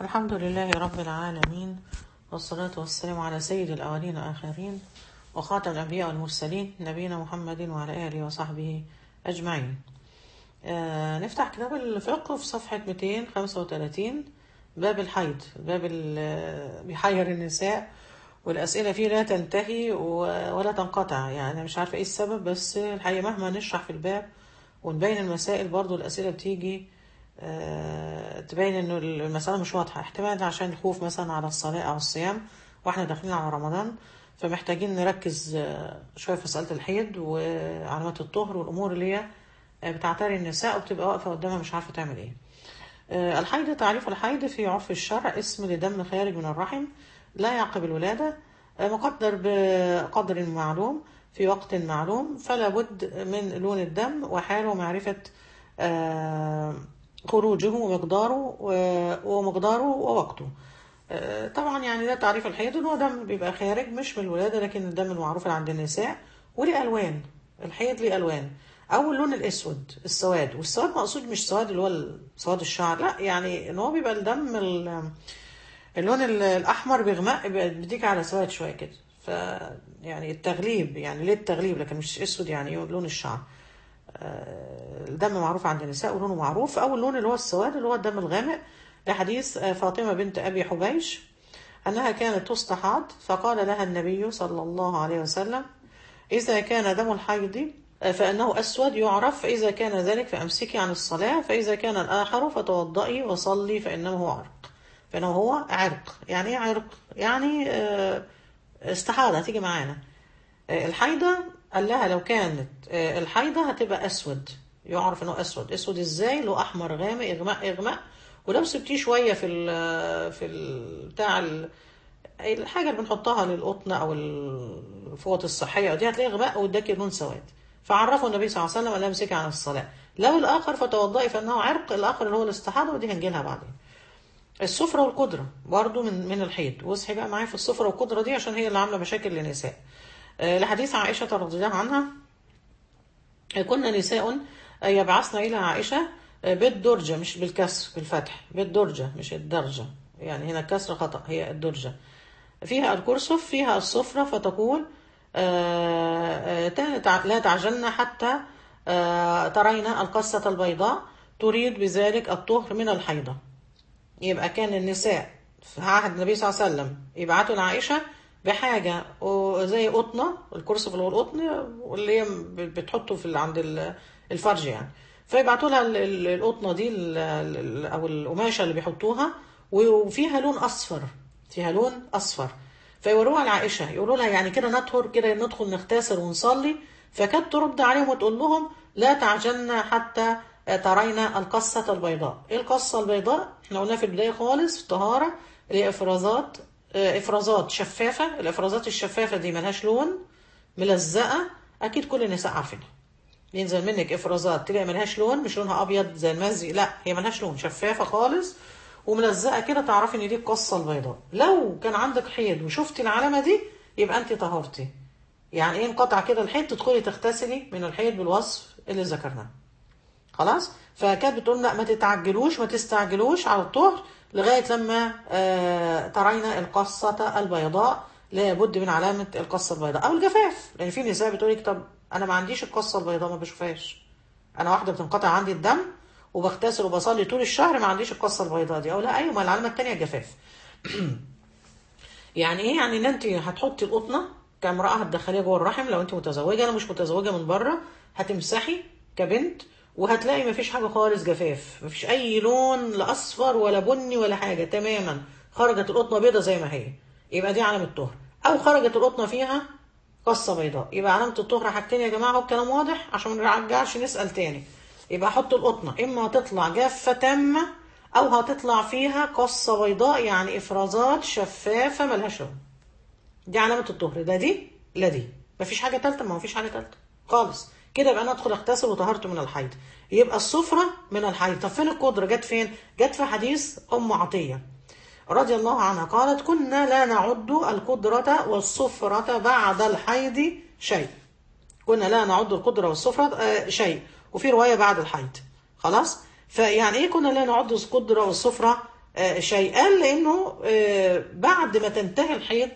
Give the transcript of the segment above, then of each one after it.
الحمد لله رب العالمين والصلاة والسلام على سيد الأولين والآخرين وخاتم الأنبياء والمرسلين نبينا محمد وعلى آله وصحبه أجمعين آه نفتح كتاب الفقه في صفحة 235 باب الحيض باب ال- بيحير النساء والأسئلة فيه لا تنتهي و- ولا تنقطع يعني مش عارفة إيه السبب بس الحقيقة مهما نشرح في الباب ونبين المسائل برضو الأسئلة بتيجي آه، تبين انه المسألة مش واضحة احتمال عشان الخوف مثلا على الصلاة او الصيام واحنا داخلين على رمضان فمحتاجين نركز آه، شوية في مسألة الحيض وعلامات الطهر والأمور اللي هي آه، بتعتري النساء وبتبقى واقفة قدامها مش عارفة تعمل ايه آه، الحيض تعريف الحيض في عرف الشرع اسم لدم خارج من الرحم لا يعقب الولادة آه، مقدر بقدر معلوم في وقت معلوم فلا بد من لون الدم وحاله ومعرفة آه، خروجه ومقداره و- ومقداره ووقته آه، طبعا يعني ده تعريف الحيض ان هو دم بيبقى خارج مش من الولادة لكن الدم المعروف اللي عند النساء وليه ألوان الحيض ليه ألوان أول لون الأسود السواد والسواد مقصود مش سواد اللي هو سواد الشعر لا يعني ان هو بيبقى الدم ال- اللون ال- الأحمر بيغمق بيديك على سواد شوية كده ف يعني التغليب يعني ليه التغليب لكن مش اسود يعني لون الشعر آه، الدم معروف عند النساء ولونه معروف أول لون اللي هو السواد اللي هو الدم الغامق لحديث آه، فاطمة بنت أبي حبيش أنها كانت تستحاض فقال لها النبي صلى الله عليه وسلم إذا كان دم الحيض آه، فإنه أسود يعرف فإذا كان ذلك فأمسكي عن الصلاة فإذا كان الآخر فتوضئي وصلي فإنه هو عرق فإنه هو عرق يعني إيه عرق؟ يعني آه، استحاضة هتيجي معانا آه، الحيضة قال لها لو كانت آه، الحيضة هتبقى أسود يعرف إنه أسود أسود إزاي له أحمر غامق إغماء إغماء ولو سبتيه شوية في ال في ال بتاع ال الحاجة اللي بنحطها للقطن أو الفوط الصحية دي هتلاقي غماء واداكي لون سواد فعرفه النبي صلى الله عليه وسلم أن امسكي عن الصلاة لو الآخر فتوضئي فإنه عرق الآخر اللي هو الاستحاضة ودي هنجيلها بعدين السفرة والقدرة برضو من من الحيض واصحي بقى معايا في السفرة والقدرة دي عشان هي اللي عاملة مشاكل للنساء آه، لحديث عائشة رضي الله عنها آه، كنا نساء آه، يبعثن إلى عائشة آه، بالدرجة مش بالكسر بالفتح بالدرجة مش الدرجة يعني هنا الكسر خطأ هي الدرجة فيها الكرسف فيها الصفرة فتقول آه، آه، تع- لا تعجلن حتى آه، ترين القصة البيضاء تريد بذلك الطهر من الحيضة يبقى كان النساء في عهد النبي صلى الله عليه وسلم يبعتوا لعائشة بحاجة زي قطنة الكرسي اللي هو القطن واللي هي بتحطه في ال- عند ال- الفرج يعني فيبعتوا لها ال- ال- القطنة دي ال- ال- أو القماشة اللي بيحطوها وفيها لون أصفر فيها لون أصفر فيوروها لعائشة يقولوا لها يعني كده نطهر كده ندخل نغتسل ونصلي فكانت ترد عليهم وتقول لهم لا تعجلن حتى ترين القصة البيضاء ايه القصة البيضاء احنا قلنا في البداية خالص في الطهارة اللي هي افرازات اه، افرازات شفافة الافرازات الشفافة دي ملهاش لون ملزقة اكيد كل النساء عارفينها ينزل منك افرازات تلاقي ملهاش لون مش لونها ابيض زي المزي لا هي ملهاش لون شفافة خالص وملزقة كده تعرفي ان دي القصة البيضاء لو كان عندك حيض وشفتي العلامة دي يبقى انت طهرتي يعني ايه انقطع كده الحيض تدخلي تغتسلي من الحيض بالوصف اللي ذكرناه خلاص فكانت بتقول لا ما تتعجلوش ما تستعجلوش على الطهر لغايه لما آه ترين القصه البيضاء لابد من علامه القصه البيضاء او الجفاف لان في نساء بتقول لك طب انا ما عنديش القصه البيضاء ما بشوفهاش انا واحده بتنقطع عندي الدم وبغتسل وبصلي طول الشهر ما عنديش القصه البيضاء دي او لا ايوه ما العلامه الثانيه الجفاف يعني ايه يعني ان انت هتحطي القطنه كامراه هتدخليها جوه الرحم لو انت متزوجه انا مش متزوجه من بره هتمسحي كبنت وهتلاقي مفيش حاجه خالص جفاف مفيش اي لون لا اصفر ولا بني ولا حاجه تماما خرجت القطنه بيضه زي ما هي يبقى دي علامه طهر او خرجت القطنه فيها قصه بيضاء يبقى علامه الطهر حاجتين يا جماعه والكلام واضح عشان ما نرجعش نسال تاني يبقى احط القطنه اما هتطلع جافه تامه او هتطلع فيها قصه بيضاء يعني افرازات شفافه ملهاش لون دي علامة الطهر ده دي لا دي مفيش حاجة تالتة ما مفيش حاجة تالتة خالص كده يبقى انا ادخل اغتسل وطهرت من الحيض يبقى الصفرة من الحيض طب فين القدرة جت فين جت في حديث ام عطية رضي الله عنها قالت كنا لا نعد القدرة والصفرة بعد الحيض شيء كنا لا نعد القدرة والصفرة آه، شيء وفي رواية بعد الحيض خلاص فيعني ايه كنا لا نعد القدرة والصفرة آه، شيء قال لانه آه، بعد ما تنتهي الحيض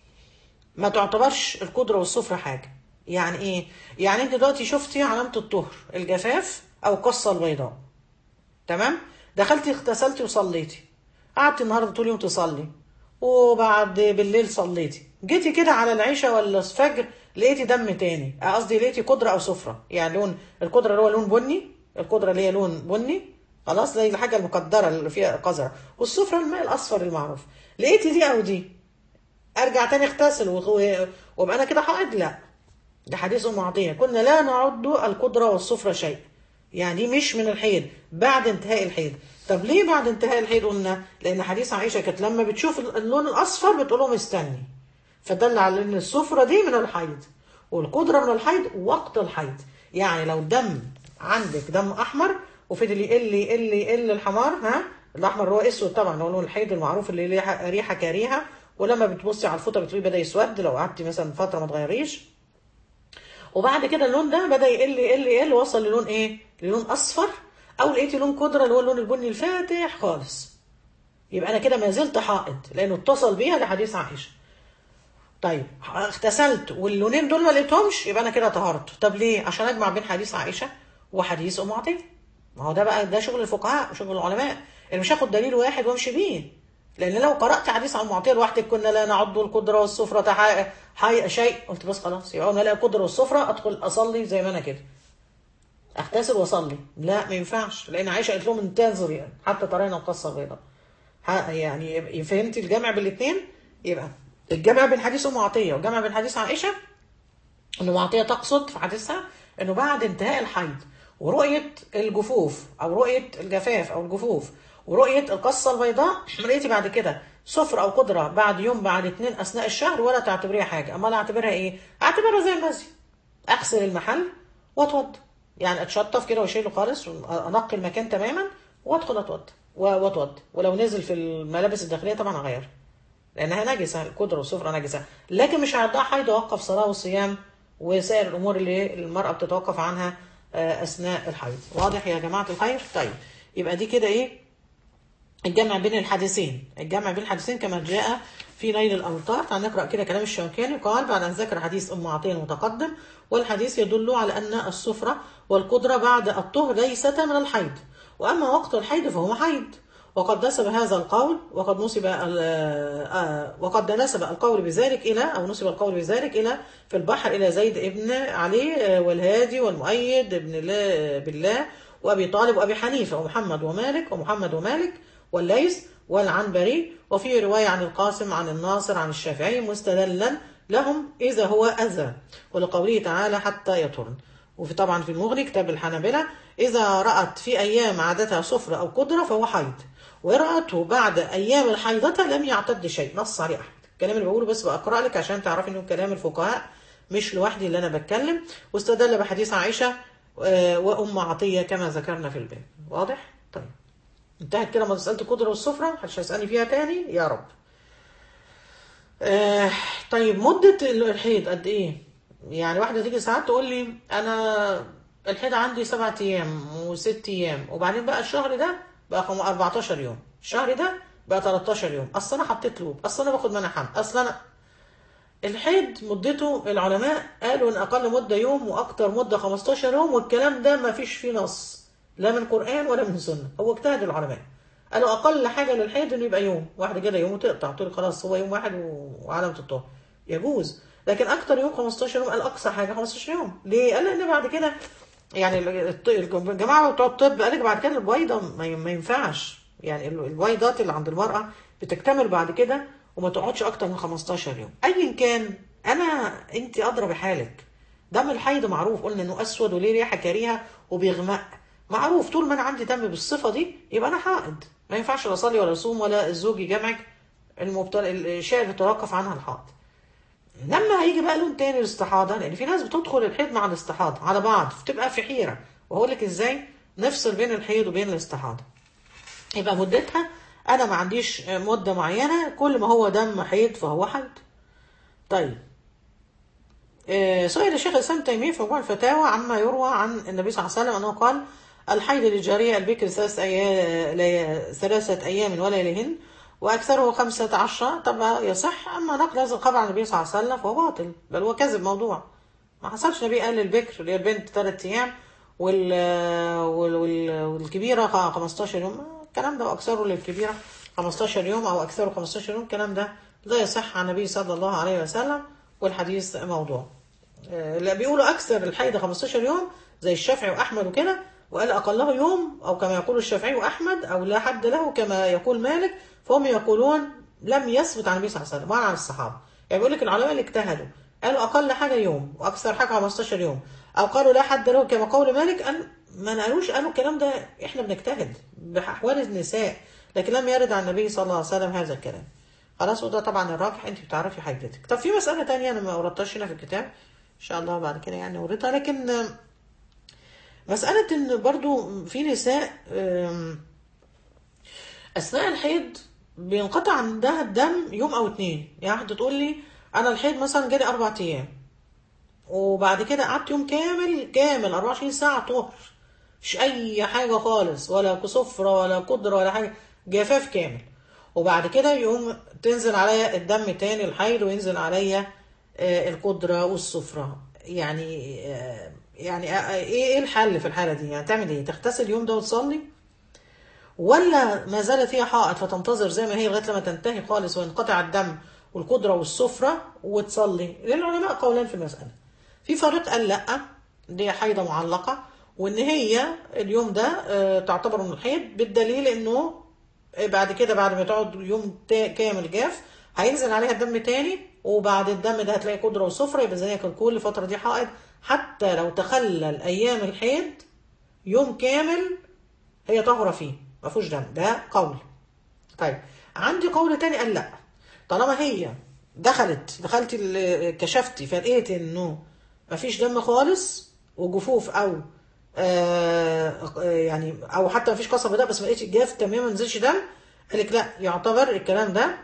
ما تعتبرش القدرة والسفرة حاجة يعني ايه يعني انت دلوقتي شفتي علامة الطهر الجفاف او القصة البيضاء تمام دخلتي اغتسلتي وصليتي قعدتي النهارده طول اليوم تصلي وبعد بالليل صليتي جيتي كده على العشاء ولا الفجر لقيتي دم تاني آه، قصدي لقيتي قدرة او سفرة يعني لون القدرة اللي هو لون بني القدرة اللي هي لون بني خلاص زي الحاجة المقدرة اللي فيها قذرة والسفرة الماء الأصفر المعروف لقيتي دي أو دي ارجع تاني اغتسل و- و- وابقى انا كده حائض لا ده حديث ام عطيه كنا لا نعد القدره والسفره شيء يعني دي مش من الحيض بعد انتهاء الحيض طب ليه بعد انتهاء الحيض قلنا لان حديث عائشه كانت لما بتشوف اللون الاصفر بتقول لهم استني فدل على ان السفره دي من الحيض والقدره من الحيض وقت الحيض يعني لو دم عندك دم احمر وفضل يقل يقل يقل الحمار ها الاحمر اللي هو اسود طبعا اللي هو لون الحيض المعروف اللي ليه ريحه ريحة كريهه ولما بتبصي على الفوطه بتلاقيه بدا يسود لو قعدتي مثلا فتره ما تغيريش وبعد كده اللون ده بدا يقل يقل يقل وصل للون ايه للون اصفر او لقيتي لون قدره اللي هو اللون البني الفاتح خالص يبقى انا كده ما زلت حائض لانه اتصل بيها لحديث عائشه طيب اغتسلت واللونين دول ما لقيتهمش يبقى انا كده طهرت طب ليه عشان اجمع بين حديث عائشه وحديث ام عطيه ما هو ده بقى ده شغل الفقهاء وشغل العلماء اللي مش هاخد دليل واحد وامشي بيه لان لو قرات حديث عن معطيه لوحدك كنا لا نعد القدره والسفره حي... حي... شيء قلت بس خلاص يبقى انا لا القدره والسفره ادخل اصلي زي ما انا كده اغتسل واصلي لا ما ينفعش لان عائشه قالت لهم انتظر يعني حتى ترينا القصه البيضاء ح- يعني يبقى- فهمتي الجمع بين الاثنين يبقى الجمع بين حديث ام عطيه والجمع بين حديث عائشه ان ام عطيه تقصد في حديثها انه بعد انتهاء الحيض ورؤيه الجفوف او رؤيه الجفاف او الجفوف ورؤيه القصه البيضاء لقيتي بعد كده صفر او قدره بعد يوم بعد اتنين اثناء الشهر ولا تعتبريها حاجه امال اعتبرها ايه؟ اعتبرها زي المزي اغسل المحل واتوضى يعني اتشطف كده واشيله خالص انقي المكان تماما وادخل اتوضى و- واتوضى ولو نزل في الملابس الداخليه طبعا اغير لانها نجسه القدره والسفره نجسه لكن مش هيضيع حيض يوقف صلاه وصيام وسائر الامور اللي المراه بتتوقف عنها آه، اثناء الحيض واضح يا جماعه الخير طيب يبقى دي كده ايه الجمع بين الحديثين الجمع بين الحديثين كما جاء في نيل الأوطار تعال نقرأ كده كلام الشوكاني قال بعد أن ذكر حديث أم عطية المتقدم والحديث يدل على أن السفرة والقدرة بعد الطهر ليست من الحيض وأما وقت الحيض فهو حيض وقد نسب هذا القول وقد نسب ال- آه، وقد نسب القول بذلك إلى أو نسب القول بذلك إلى في البحر إلى زيد ابن علي آه، والهادي والمؤيد ابن الله بالله وأبي طالب وأبي حنيفة ومحمد ومالك ومحمد ومالك والليث والعنبري وفي رواية عن القاسم عن الناصر عن الشافعي مستدلا لهم إذا هو أذى ولقوله تعالى حتى يطهرن وفي طبعا في المغني كتاب الحنابلة إذا رأت في أيام عادتها صفر أو قدرة فهو حيض ورأته بعد أيام الحيضة لم يعتد شيء نص عليه أحمد الكلام اللي بقوله بس بقرأ لك عشان تعرفي إنه كلام الفقهاء مش لوحدي اللي أنا بتكلم واستدل بحديث عائشة آه، وأم عطية كما ذكرنا في الباب واضح؟ طيب انتهت كده مسألة القدرة والسفرة محدش هيسألني فيها تاني يا رب آه طيب مدة الحيض قد ايه يعني واحدة تيجي ساعات تقول لي انا الحيض عندي سبعة ايام وست ايام وبعدين بقى الشهر ده بقى خم- 14 يوم الشهر ده بقى 13 يوم اصل انا حطيت لوب اصل انا باخد منها حمل اصل انا الحيض مدته العلماء قالوا ان اقل مده يوم واكتر مده 15 يوم والكلام ده ما فيش فيه نص لا من قران ولا من سنه هو اجتهد العلماء قالوا اقل حاجه للحيض انه يبقى يوم واحده كده يوم وتقطع تقول خلاص هو يوم واحد و- وعلامه الطهر يجوز لكن اكتر يوم 15 يوم قال اقصى حاجه 15 يوم ليه قال لان بعد كده يعني الط- الجماعه بتوع الطب قال لك بعد كده البويضه ما ي- ما ينفعش يعني ال- البويضات اللي عند المراه بتكتمل بعد كده وما تقعدش اكتر من 15 يوم ايا كان انا انت ادرى بحالك دم الحيض معروف قلنا انه اسود وليه ريحه كريهه وبيغمق معروف طول ما انا عندي دم بالصفه دي يبقى انا حائض ما ينفعش لا اصلي ولا اصوم ولا الزوج يجمعك المبتلى الشيء اللي يتوقف عنها الحائض لما هيجي بقى لون تاني الاستحاضه لان في ناس بتدخل الحيض مع الاستحاضه على بعض بتبقى في حيره وهقول لك ازاي نفصل بين الحيض وبين الاستحاضه يبقى مدتها انا ما عنديش مده معينه كل ما هو دم حيض فهو حيض طيب آه، سئل الشيخ الاسلام تيميه في مجموع الفتاوى عما يروى عن النبي صلى الله عليه وسلم انه قال الحيض للجارية البكر ثلاث أيام لي- ثلاثة أيام ولياليهن وأكثره خمسة عشر طب يصح أما نقل هذا الخبر عن النبي صلى الله عليه وسلم فهو باطل بل هو كذب موضوع ما حصلش النبي قال للبكر اللي هي البنت ثلاث أيام وال وال وال والكبيرة خ- 15 يوم الكلام ده وأكثره للكبيرة 15 يوم أو أكثره 15 يوم الكلام ده لا يصح عن النبي صلى الله عليه وسلم والحديث موضوع آه، لا بيقولوا أكثر الحيض 15 يوم زي الشافعي وأحمد وكده وقال أقله يوم أو كما يقول الشافعي وأحمد أو لا حد له كما يقول مالك فهم يقولون لم يثبت عن النبي صلى الله عليه وسلم ولا عن الصحابة يعني بيقول لك العلماء اللي اجتهدوا قالوا أقل حاجة يوم وأكثر حاجة 15 يوم أو قالوا لا حد له كما قول مالك قال ما قالوش قالوا الكلام ده إحنا بنجتهد بأحوال النساء لكن لم يرد عن النبي صلى الله عليه وسلم هذا الكلام خلاص وده طبعا الراجح انت بتعرفي حيدتك طب في مسألة تانية انا ما وردتهاش هنا في الكتاب ان شاء الله بعد كده يعني وردها لكن آم، مسألة ان برضو في نساء آم، اثناء الحيض بينقطع عندها الدم يوم او اتنين يعني واحدة تقول لي انا الحيض مثلا جالي اربع ايام وبعد كده قعدت يوم كامل كامل 24 ساعة طهر مش أي حاجة خالص ولا صفرة ولا قدرة ولا حاجة جفاف كامل وبعد كده يقوم تنزل عليا الدم تاني الحيض وينزل عليا آه، القدرة والصفرة يعني آه، يعني آه، ايه ايه الحل في الحالة دي يعني تعمل ايه تغتسل اليوم ده وتصلي ولا ما زالت هي حائط فتنتظر زي ما هي لغايه لما تنتهي خالص وينقطع الدم والقدره والسفره وتصلي للعلماء قولان في المساله في فريق قال لا دي حيضه معلقه وان هي اليوم ده آه، تعتبر من الحيض بالدليل انه بعد كده بعد ما تقعد يوم تا- كامل جاف هينزل عليها الدم تاني وبعد الدم ده هتلاقي قدره وسفره يبقى زي كان كل فتره دي حائض حتى لو تخلل ايام الحيض يوم كامل هي طاهرة فيه ما فيهوش دم ده قول طيب عندي قول تاني قال لا طالما هي دخلت دخلت ال- كشفتي فلقيت انه ما فيش دم خالص وجفوف او آه يعني او حتى ما فيش قصبة ده بس ما لقيتش الجاف تماما ما نزلش دم قال لك لا يعتبر الكلام ده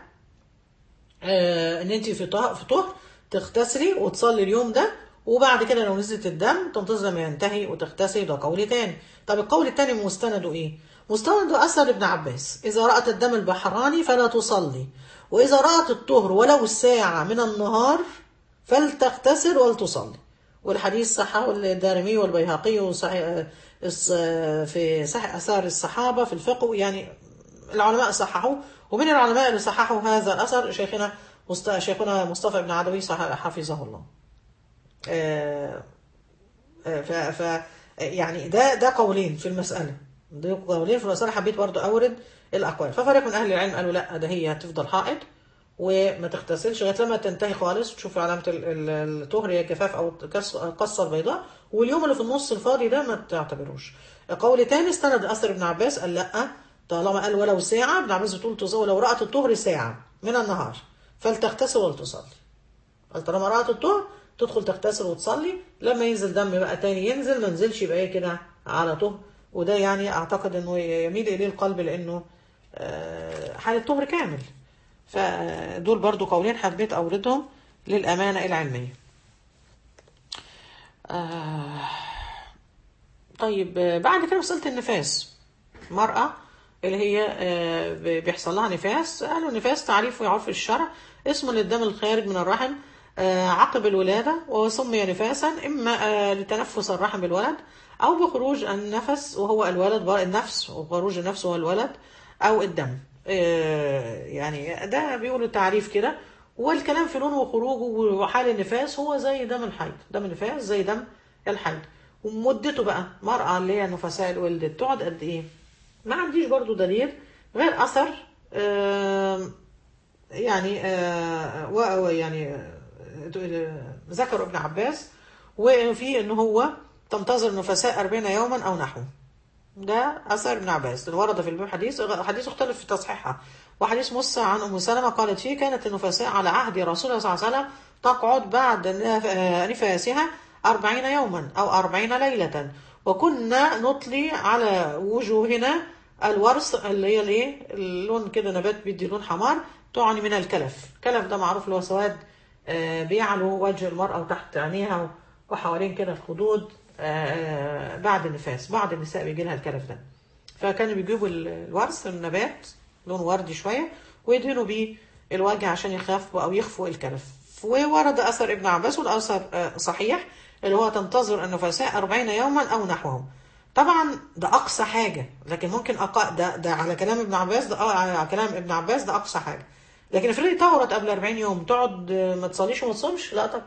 آه، ان انت في طه في طهر تغتسلي وتصلي اليوم ده وبعد كده لو نزلت الدم تنتظر لما ينتهي وتغتسلي ده قول تاني طب القول التاني مستنده ايه مستنده اثر ابن عباس اذا رأت الدم البحراني فلا تصلي واذا رأت الطهر ولو الساعة من النهار فلتغتسل ولتصلي والحديث صححه الدارمي والبيهقي وصحيح آه، الص- آه، في صحيح اثار الصحابه في الفقه يعني العلماء صححوه ومن العلماء اللي صححوا هذا الاثر شيخنا مست... شيخنا مصطفى بن عدوي صح... حفظه الله. آه، آه، ف... ف يعني ده ده قولين في المساله ده قولين في المساله حبيت برضو اورد الاقوال ففريق من اهل العلم قالوا لا ده هي هتفضل حائط وما تغتسلش لغايه لما تنتهي خالص تشوف علامه ال- ال- الطهر هي جفاف او كس- قصه البيضاء واليوم اللي في النص الفاضي ده ما تعتبروش قول تاني استند اثر ابن عباس قال لا طالما قال ولو ساعه ابن عباس بتقول تصلي ولو رات الطهر ساعه من النهار فلتغتسل ولتصلي قال طالما رأت الطهر تدخل تغتسل وتصلي لما ينزل دم بقى تاني ينزل ما نزلش يبقى ايه كده على طهر وده يعني اعتقد انه يميل اليه القلب لانه آه، حالة طهر كامل فدول برضو قولين حبيت اوردهم للامانة العلمية آه، طيب آه، بعد كده مسألة النفاس مرأة اللي هي آه، ب- بيحصل لها نفاس قالوا نفاس تعريفه يعرف الشرع اسم للدم الخارج من الرحم آه، عقب الولادة وسمي نفاسا إما آه، لتنفس الرحم بالولد أو بخروج النفس وهو الولد بر- النفس وخروج النفس وهو الولد أو الدم آه، يعني ده بيقولوا تعريف كده والكلام في لونه وخروجه وحال النفاس هو زي دم الحيض دم النفاس زي دم الحيض ومدته بقى مرأة اللي هي نفساء الولد تقعد قد ايه ما عنديش برضو دليل غير اثر آم، يعني آه، و- و- يعني آه، ذكر ابن عباس وفي ان هو تنتظر النفساء 40 يوما او نحوه ده اثر ابن عباس اللي ورد في الباب حديث حديث اختلف في تصحيحها وحديث موسى عن ام سلمه قالت فيه كانت النفساء على عهد رسول الله صلى الله عليه وسلم تقعد بعد نف- آه، نفاسها أربعين يوما أو أربعين ليلة وكنا نطلي على وجوهنا الورص اللي هي الايه اللون كده نبات بيدي لون حمار تعني من الكلف الكلف ده معروف اللي هو سواد آه، بيعلو وجه المرأة وتحت عينيها وحوالين كده الخدود آه، بعد النفاس بعض النساء بيجي لها الكلف ده فكانوا بيجيبوا ال- الورث النبات لون وردي شويه ويدهنوا بيه الوجه عشان يخف او يخفوا الكلف وورد اثر ابن عباس والاثر آه، صحيح اللي هو تنتظر النفساء 40 يوما او نحوهم طبعا ده اقصى حاجه لكن ممكن أق... ده ده على كلام ابن عباس ده آه، على كلام ابن عباس ده اقصى حاجه لكن افرضي طورت قبل 40 يوم تقعد آه، ما تصليش وما تصومش لا طبعا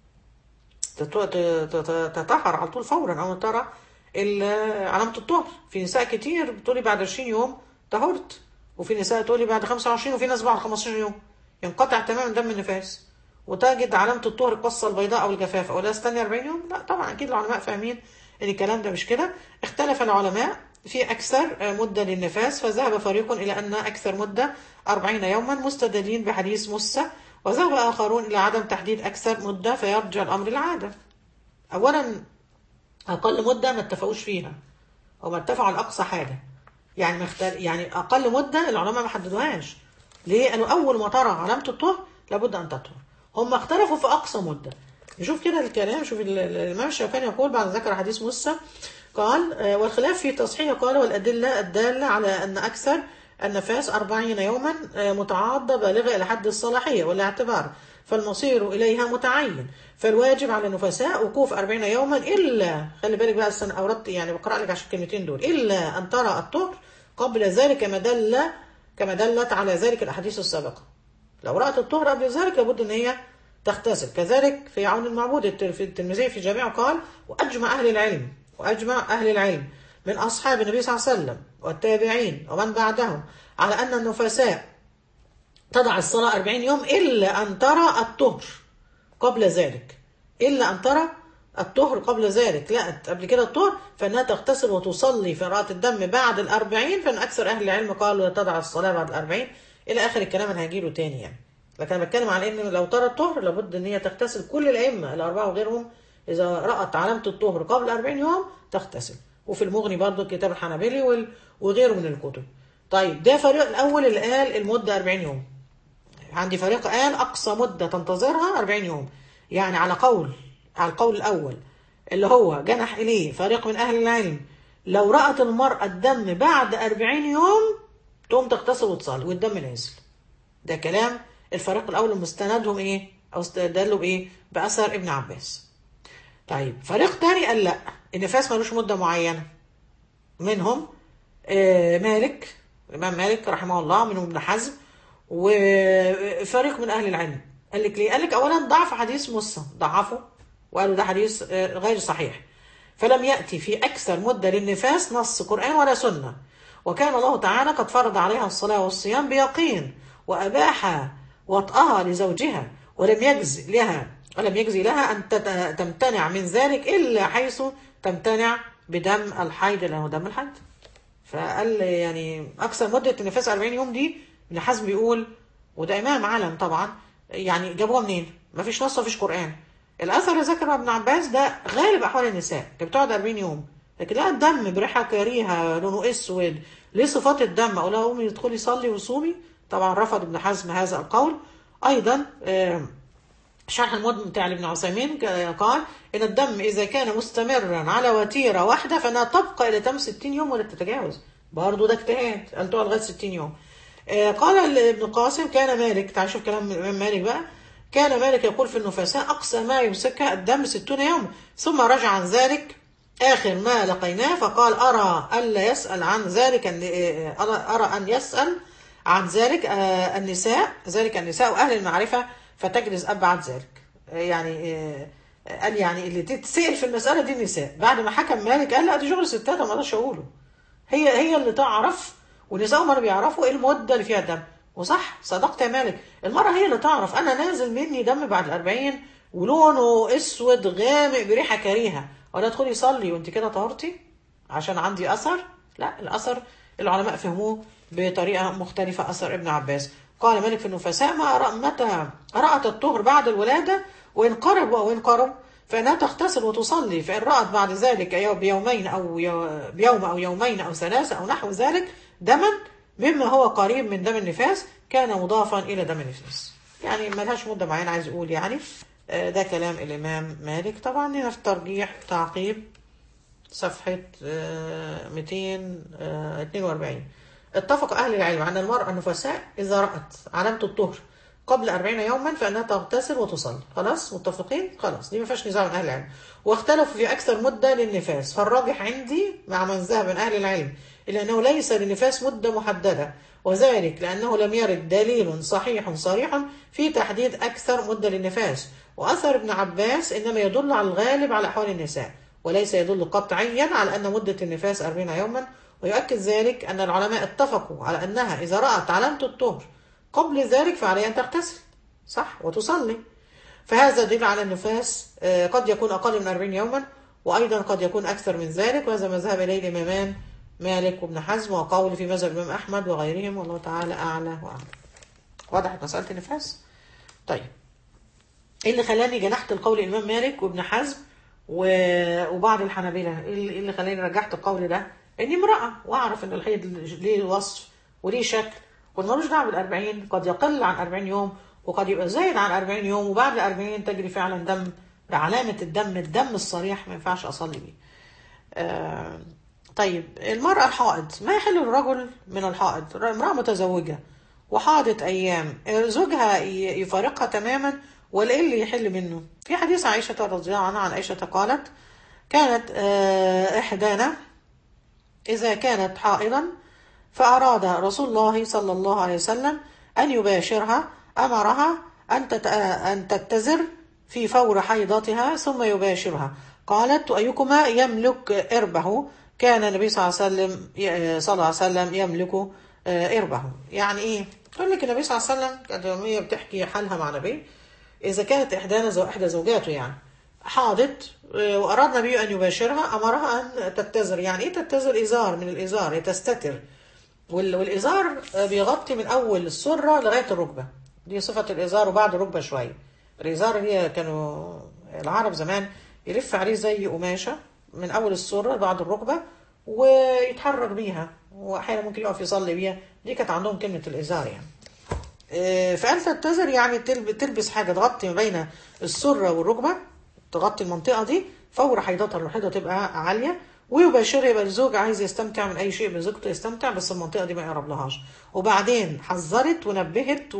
تت- تت- تت- تطهر على طول فورا اول ما ترى ال- علامه الطهر في نساء كتير بتقولي بعد 20 يوم طهرت وفي نساء تقولي بعد 25 وفي ناس بعد 15 يوم ينقطع تماما دم النفاس وتجد علامه الطهر القصه البيضاء او الجفاف ولا استني 40 يوم لا طبعا اكيد العلماء فاهمين ان الكلام ده مش كده اختلف العلماء في اكثر مده للنفاس فذهب فريق الى ان اكثر مده 40 يوما مستدلين بحديث موسى وذهب اخرون الى عدم تحديد اكثر مده فيرجع الامر العاده اولا اقل مده ما اتفقوش فيها وما اتفقوا على اقصى حاجه يعني مختل... يعني اقل مده العلماء ما حددوهاش ليه قالوا اول ما ترى علامه الطهر لابد ان تطهر هم اختلفوا في اقصى مده نشوف كده الكلام شوف ال- ال- الامام الشوكاني يقول بعد ذكر حديث موسى قال آه، والخلاف في تصحيح قال والادله الداله على ان اكثر النفاس أربعين يوما آه، متعاضة بالغة إلى حد الصلاحية والاعتبار فالمصير إليها متعين فالواجب على النفساء وقوف أربعين يوما إلا خلي بالك بقى السنة أوردت يعني بقرأ لك عشان الكلمتين دول إلا أن ترى الطهر قبل ذلك كما دل كما دلت على ذلك الأحاديث السابقة لو رأت الطهر قبل ذلك لابد أن هي تغتسل كذلك في عون المعبود التر- في الترمذي في جامعه قال وأجمع أهل العلم وأجمع أهل العلم من أصحاب النبي صلى الله عليه وسلم والتابعين ومن بعدهم على أن النفساء تضع الصلاة 40 يوم إلا أن ترى الطهر قبل ذلك إلا أن ترى الطهر قبل ذلك لا قبل كده الطهر فإنها تغتسل وتصلي في رأة الدم بعد الأربعين فإن أكثر أهل العلم قالوا تضع الصلاة بعد الأربعين إلى آخر الكلام أنا هجيله تاني يعني لكن أنا بتكلم على إن لو ترى الطهر لابد إن هي تغتسل كل الأئمة الأربعة وغيرهم إذا رأت علامة الطهر قبل 40 يوم تغتسل وفي المغني برضو الكتاب الحنبلي وال- وغيره من الكتب طيب ده فريق الأول اللي قال المدة 40 يوم عندي فريق قال أقصى مدة تنتظرها 40 يوم يعني على قول على القول الأول اللي هو جنح إليه فريق من أهل العلم لو رأت المرأة الدم بعد 40 يوم تقوم تغتسل وتصلي والدم نازل ده كلام الفريق الأول المستندهم إيه أو استدلوا بإيه بأثر ابن عباس طيب فريق تاني قال لا النفاس ملوش مدة معينة منهم آه، مالك الإمام مالك رحمه الله منهم ابن حزم وفريق من أهل العلم قال لك ليه؟ قال لك أولا ضعف حديث موسى ضعفه وقالوا ده حديث آه، غير صحيح فلم يأتي في أكثر مدة للنفاس نص قرآن ولا سنة وكان الله تعالى قد فرض عليها الصلاة والصيام بيقين وأباح وطأها لزوجها ولم يجز لها ولم يجزي لها أن تت- تمتنع من ذلك إلا حيث تمتنع بدم الحيض اللي هو دم الحيض فقال يعني اكثر مده النفاس 40 يوم دي ابن حزم بيقول وده امام عالم طبعا يعني جابوها منين؟ ما فيش نص ما فيش قران الاثر اللي ذكره ابن عباس ده غالب احوال النساء كانت بتقعد 40 يوم لكن لا الدم بريحه كريهه لونه اسود ليه صفات الدم اقول لها قومي ادخلي صلي وصومي طبعا رفض ابن حزم هذا القول ايضا آم، شرح المدن بتاع ابن عثيمين قال إن الدم إذا كان مستمرا على وتيرة واحدة فإنها تبقى إلى تم 60 يوم ولا تتجاوز برضه ده اجتهاد قال تقعد لغاية 60 يوم آه، قال ابن قاسم كان مالك تعال شوف كلام الإمام مالك بقى كان مالك يقول في النفساء أقصى ما يمسكها الدم 60 يوم ثم رجع عن ذلك آخر ما لقيناه فقال أرى ألا يسأل عن ذلك أن آه، أرى أرى أن يسأل عن ذلك آه، النساء ذلك النساء وأهل المعرفة فتجلس أبعد ذلك آه، يعني آه، قال يعني اللي تتسأل في المسألة دي النساء بعد ما حكم مالك قال لا دي شغل ستات ما اقدرش أقوله هي هي اللي تعرف والنساء هم اللي بيعرفوا ايه المدة اللي فيها الدم وصح صدقت يا مالك المرأة هي اللي تعرف أنا نازل مني دم بعد الأربعين ولونه أسود غامق بريحة كريهة ولا ادخلي صلي وانت كده طهرتي عشان عندي أثر لا الأثر العلماء فهموه بطريقة مختلفة أثر ابن عباس قال مالك في النفساء ما رأى متى رأت الطهر بعد الولادة وإن قرب وإن قرب فإنها تغتسل وتصلي فإن رأت بعد ذلك يو- بيومين أو يو- بيوم أو يومين أو ثلاثة أو نحو ذلك دما مما هو قريب من دم النفاس كان مضافا إلى دم النفاس يعني ملهاش مدة معينة عايز أقول يعني آه، ده كلام الإمام مالك طبعا هنا في الترجيح تعقيب صفحة آه، 242 اتفق أهل العلم أن المرأة النفساء إذا رأت علامة الطهر قبل 40 يوما فإنها تغتسل وتصلي خلاص متفقين خلاص دي ما فيهاش نزاع من أهل العلم واختلفوا في أكثر مدة للنفاس فالراجح عندي مع من ذهب من أهل العلم إلا أنه ليس للنفاس مدة محددة وذلك لأنه لم يرد دليل صحيح صريح في تحديد أكثر مدة للنفاس وأثر ابن عباس إنما يدل على الغالب على أحوال النساء وليس يدل قطعيا على أن مدة النفاس 40 يوما ويؤكد ذلك أن العلماء اتفقوا على أنها إذا رأت علامة الطهر قبل ذلك فعليها أن تغتسل صح وتصلي فهذا دليل على النفاس آه، قد يكون أقل من 40 يوما وأيضا قد يكون أكثر من ذلك وهذا ما ذهب إليه الإمامان مالك وابن حزم وقول في مذهب الإمام أحمد وغيرهم والله تعالى أعلى وأعلم وضحت مسألة النفاس طيب ايه اللي خلاني جنحت القول الامام مالك وابن حزم و- وبعض الحنابلة ايه اللي إيه اللي خلاني رجحت القول ده اني امرأة واعرف ان الحيض ليه وصف وليه شكل والملوش دعوه بالأربعين قد يقل عن 40 يوم وقد يبقى زايد عن 40 يوم وبعد 40 تجري فعلا دم بعلامة الدم الدم الصريح ما ينفعش اصلي بيه آه، طيب المرأة الحائض ما يحل الرجل من الحائض امرأة متزوجة وحاضت أيام زوجها ي- يفارقها تماما ولا إيه اللي يحل منه في حديث عائشة رضي الله عنها عن عائشة قالت كانت آه، إحدانا إذا كانت حائضا فأراد رسول الله صلى الله عليه وسلم أن يباشرها أمرها أن تت- أن تتزر في فور حيضتها ثم يباشرها قالت أيكما يملك إربه كان النبي صلى الله عليه وسلم صلى الله عليه وسلم يملك آه، إربه يعني إيه؟ تقول لك النبي صلى الله عليه وسلم كانت يومية بتحكي حالها مع النبي إذا كانت إحدانا زو إحدى زوجاته يعني حاضت آه، وأراد النبي أن يباشرها أمرها أن تتزر يعني إيه تتزر إزار من الإزار هي تستتر وال- والإزار آه، بيغطي من أول السرة لغاية الركبة دي صفة الإزار وبعد الركبة شوية الإزار اللي كانوا العرب زمان يلف عليه زي قماشة من أول السرة لبعد الركبة ويتحرك بيها وأحيانا ممكن يقف يصلي بيها دي كانت عندهم كلمة الإزار يعني آه، فقال تتزر يعني تلب- تلبس حاجة تغطي ما بين السرة والركبة تغطي المنطقة دي فور حيضتها الحيضة تبقى عالية ويباشر يبقى الزوج عايز يستمتع من أي شيء بزوجته يستمتع بس المنطقة دي ما يقرب لهاش وبعدين حذرت ونبهت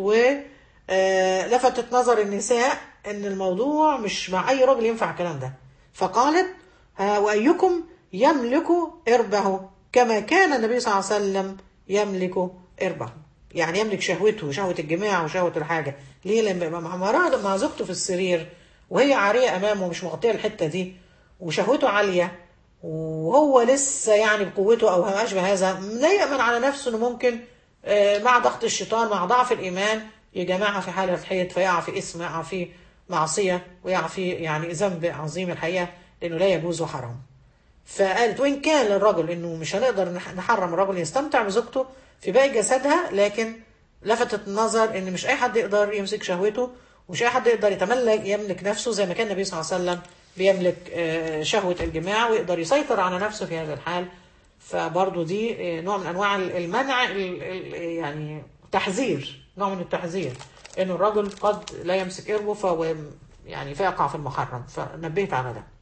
ولفتت نظر النساء إن الموضوع مش مع أي راجل ينفع الكلام ده فقالت ها وأيكم يملك إربه كما كان النبي صلى الله عليه وسلم يملك إربه يعني يملك شهوته شهوة الجماع وشهوة الحاجة ليه لما يبقى مع مرأة مع زوجته في السرير وهي عارية أمامه مش مغطية الحتة دي وشهوته عالية وهو لسه يعني بقوته أو ما أشبه هذا لا يأمن على نفسه إنه ممكن آه، مع ضغط الشيطان مع ضعف الإيمان يجمعها في حالة الحيض فيقع في إثم يقع في معصية ويقع في يعني ذنب عظيم الحقيقة لأنه لا يجوز وحرام فقالت وإن كان للرجل إنه مش هنقدر نح- نحرم الرجل يستمتع بزوجته في باقي جسدها لكن لفتت النظر إن مش أي حد يقدر يمسك شهوته ومش أي حد يقدر يتملك يملك نفسه زي ما كان النبي صلى الله عليه وسلم بيملك آه، شهوة الجماع ويقدر يسيطر على نفسه في هذا الحال فبرضه دي آه، نوع من أنواع المنع ال- ال- يعني تحذير نوع من التحذير إنه الرجل قد لا يمسك إربه فهو يعني فيقع في المحرم فنبهت على ده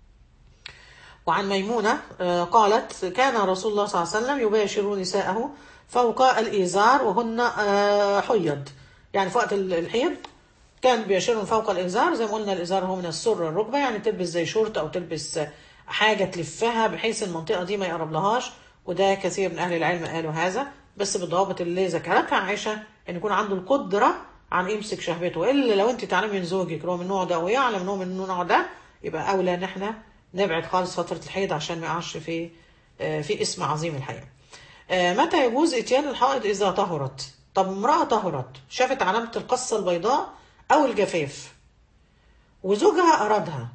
وعن ميمونة آه، قالت كان رسول الله صلى الله عليه وسلم يباشر نساءه فوق الإزار وهن آه، حيض يعني في وقت ال- الحيض كان بيشيرهم فوق الإزار زي ما قلنا الإزار هو من السر الركبة يعني تلبس زي شورت أو تلبس آه، حاجة تلفها بحيث المنطقة دي ما يقرب لهاش وده كثير من أهل العلم قالوا هذا بس بالضوابط اللي ذكرتها عائشة إن يكون عنده القدرة عن يمسك شهوته إلا لو أنت تعلمي من زوجك هو من النوع ده ويعلم إن هو من النوع ده يبقى أولى إن إحنا نبعد خالص فترة الحيض عشان ما يقعش في آه، في اسم عظيم الحقيقة. آه، متى يجوز اتيان الحائض إذا طهرت؟ طب امرأة طهرت شافت علامة القصة البيضاء أو الجفاف وزوجها أرادها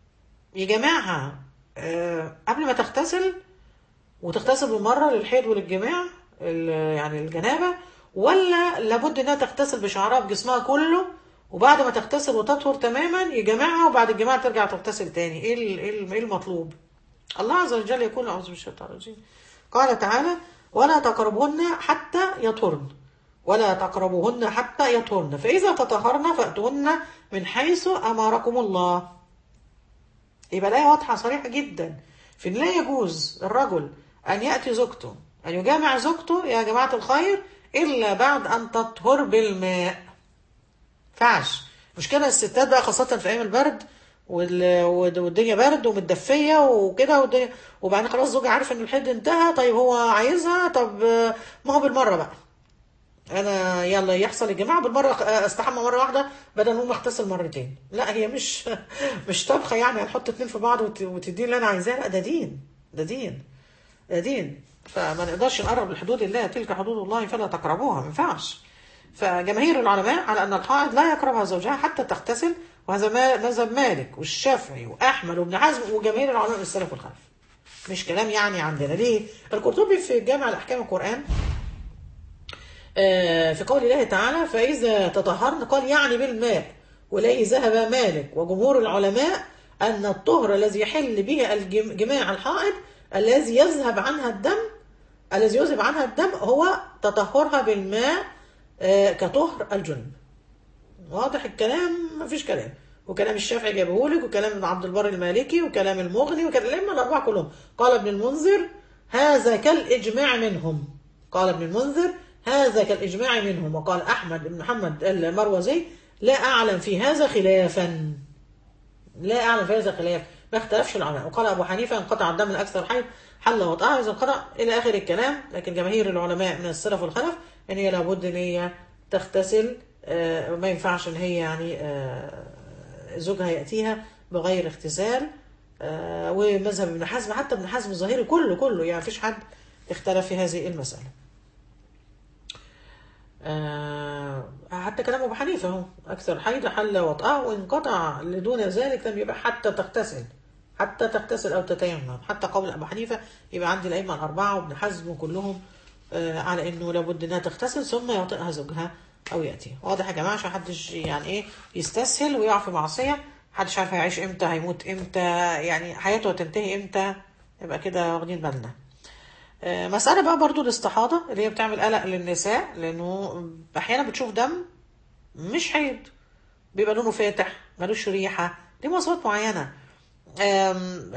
يجمعها آه، قبل ما تغتسل وتغتسل بالمرة للحيض وللجماع ال- يعني الجنابة ولا لابد انها تغتسل بشعرها بجسمها كله وبعد ما تغتسل وتطهر تماما يجمعها وبعد الجماع ترجع تغتسل تاني ايه ال- ايه ال- إيه المطلوب الله عز وجل يقول اعوذ بالشيطان الرجيم قال تعالى ولا تقربهن حتى يطهرن ولا تقربوهن حتى يطهرن فإذا تطهرن فأتوهن من حيث أمركم الله يبقى الآية واضحة صريحة جدا في إن لا يجوز الرجل أن يأتي زوجته أن يجامع زوجته يا جماعة الخير إلا بعد أن تطهر بالماء ينفعش مشكلة الستات بقى خاصة في أيام البرد وال- والد- والدنيا برد ومتدفية وكده والدنيا وبعدين خلاص زوجي عارف إن الحد انتهى طيب هو عايزها طب آه، ما هو بالمرة بقى انا يلا يحصل الجماعه بالمره استحمى مره واحده بدل ما اقوم اغتسل مرتين لا هي مش مش طبخه يعني هنحط اتنين في بعض وت- وتديني اللي انا عايزاه لا ده دين ده دين ده دين فما نقدرش نقرب لحدود الله تلك حدود الله فلا تقربوها ما ينفعش فجماهير العلماء على ان الحائض لا يقربها زوجها حتى تغتسل وهذا ما مذهب مالك والشافعي واحمد وابن حزم وجماهير العلماء من السلف والخلف مش كلام يعني عندنا ليه القرطبي في جامع الاحكام القران آه، في قول الله تعالى فإذا تطهرن قال يعني بالماء وليه ذهب مالك وجمهور العلماء أن الطهر الذي يحل به الجم- جماع الحائض الذي يذهب عنها الدم الذي يذهب عنها الدم هو تطهرها بالماء آه، كطهر الجنب واضح الكلام مفيش كلام وكلام الشافعي جابهولك وكلام ابن عبد البر المالكي وكلام المغني وكلام الأئمة الأربعة كلهم قال ابن المنذر هذا كالإجماع منهم قال ابن المنذر هذا كالإجماع منهم وقال أحمد بن محمد المروزي لا أعلم في هذا خلافا لا أعلم في هذا خلاف ما اختلفش العلماء وقال أبو حنيفة انقطع الدم الأكثر حيض حل وطهر إذا انقطع إلى آخر الكلام لكن جماهير العلماء من السلف والخلف إن هي لابد إن هي تغتسل آه، ما ينفعش إن هي يعني آه، زوجها يأتيها بغير اغتسال آه، ومذهب ابن حزم حتى ابن حزم الظاهري كله كله يعني مفيش حد اختلف في هذه المسألة آه، حتى كلام ابو حنيفه اهو اكثر حيض حل وطأه وانقطع لدون ذلك لم يبقى حتى تغتسل حتى تغتسل او تتيمم حتى قول ابو حنيفه يبقى عندي الائمه الاربعه وابن حزم كلهم آه، على انه لابد انها تغتسل ثم يطئها زوجها او ياتي واضح يا جماعه عشان محدش يعني ايه يستسهل ويقع في معصيه محدش عارف هيعيش امتى هيموت امتى يعني حياته هتنتهي امتى يبقى كده واخدين بالنا آه، مسألة بقى برضو الاستحاضة اللي هي بتعمل قلق للنساء لأنه أحيانا بتشوف دم مش حيض بيبقى لونه فاتح ملوش ريحة ليه مواصفات معينة آم،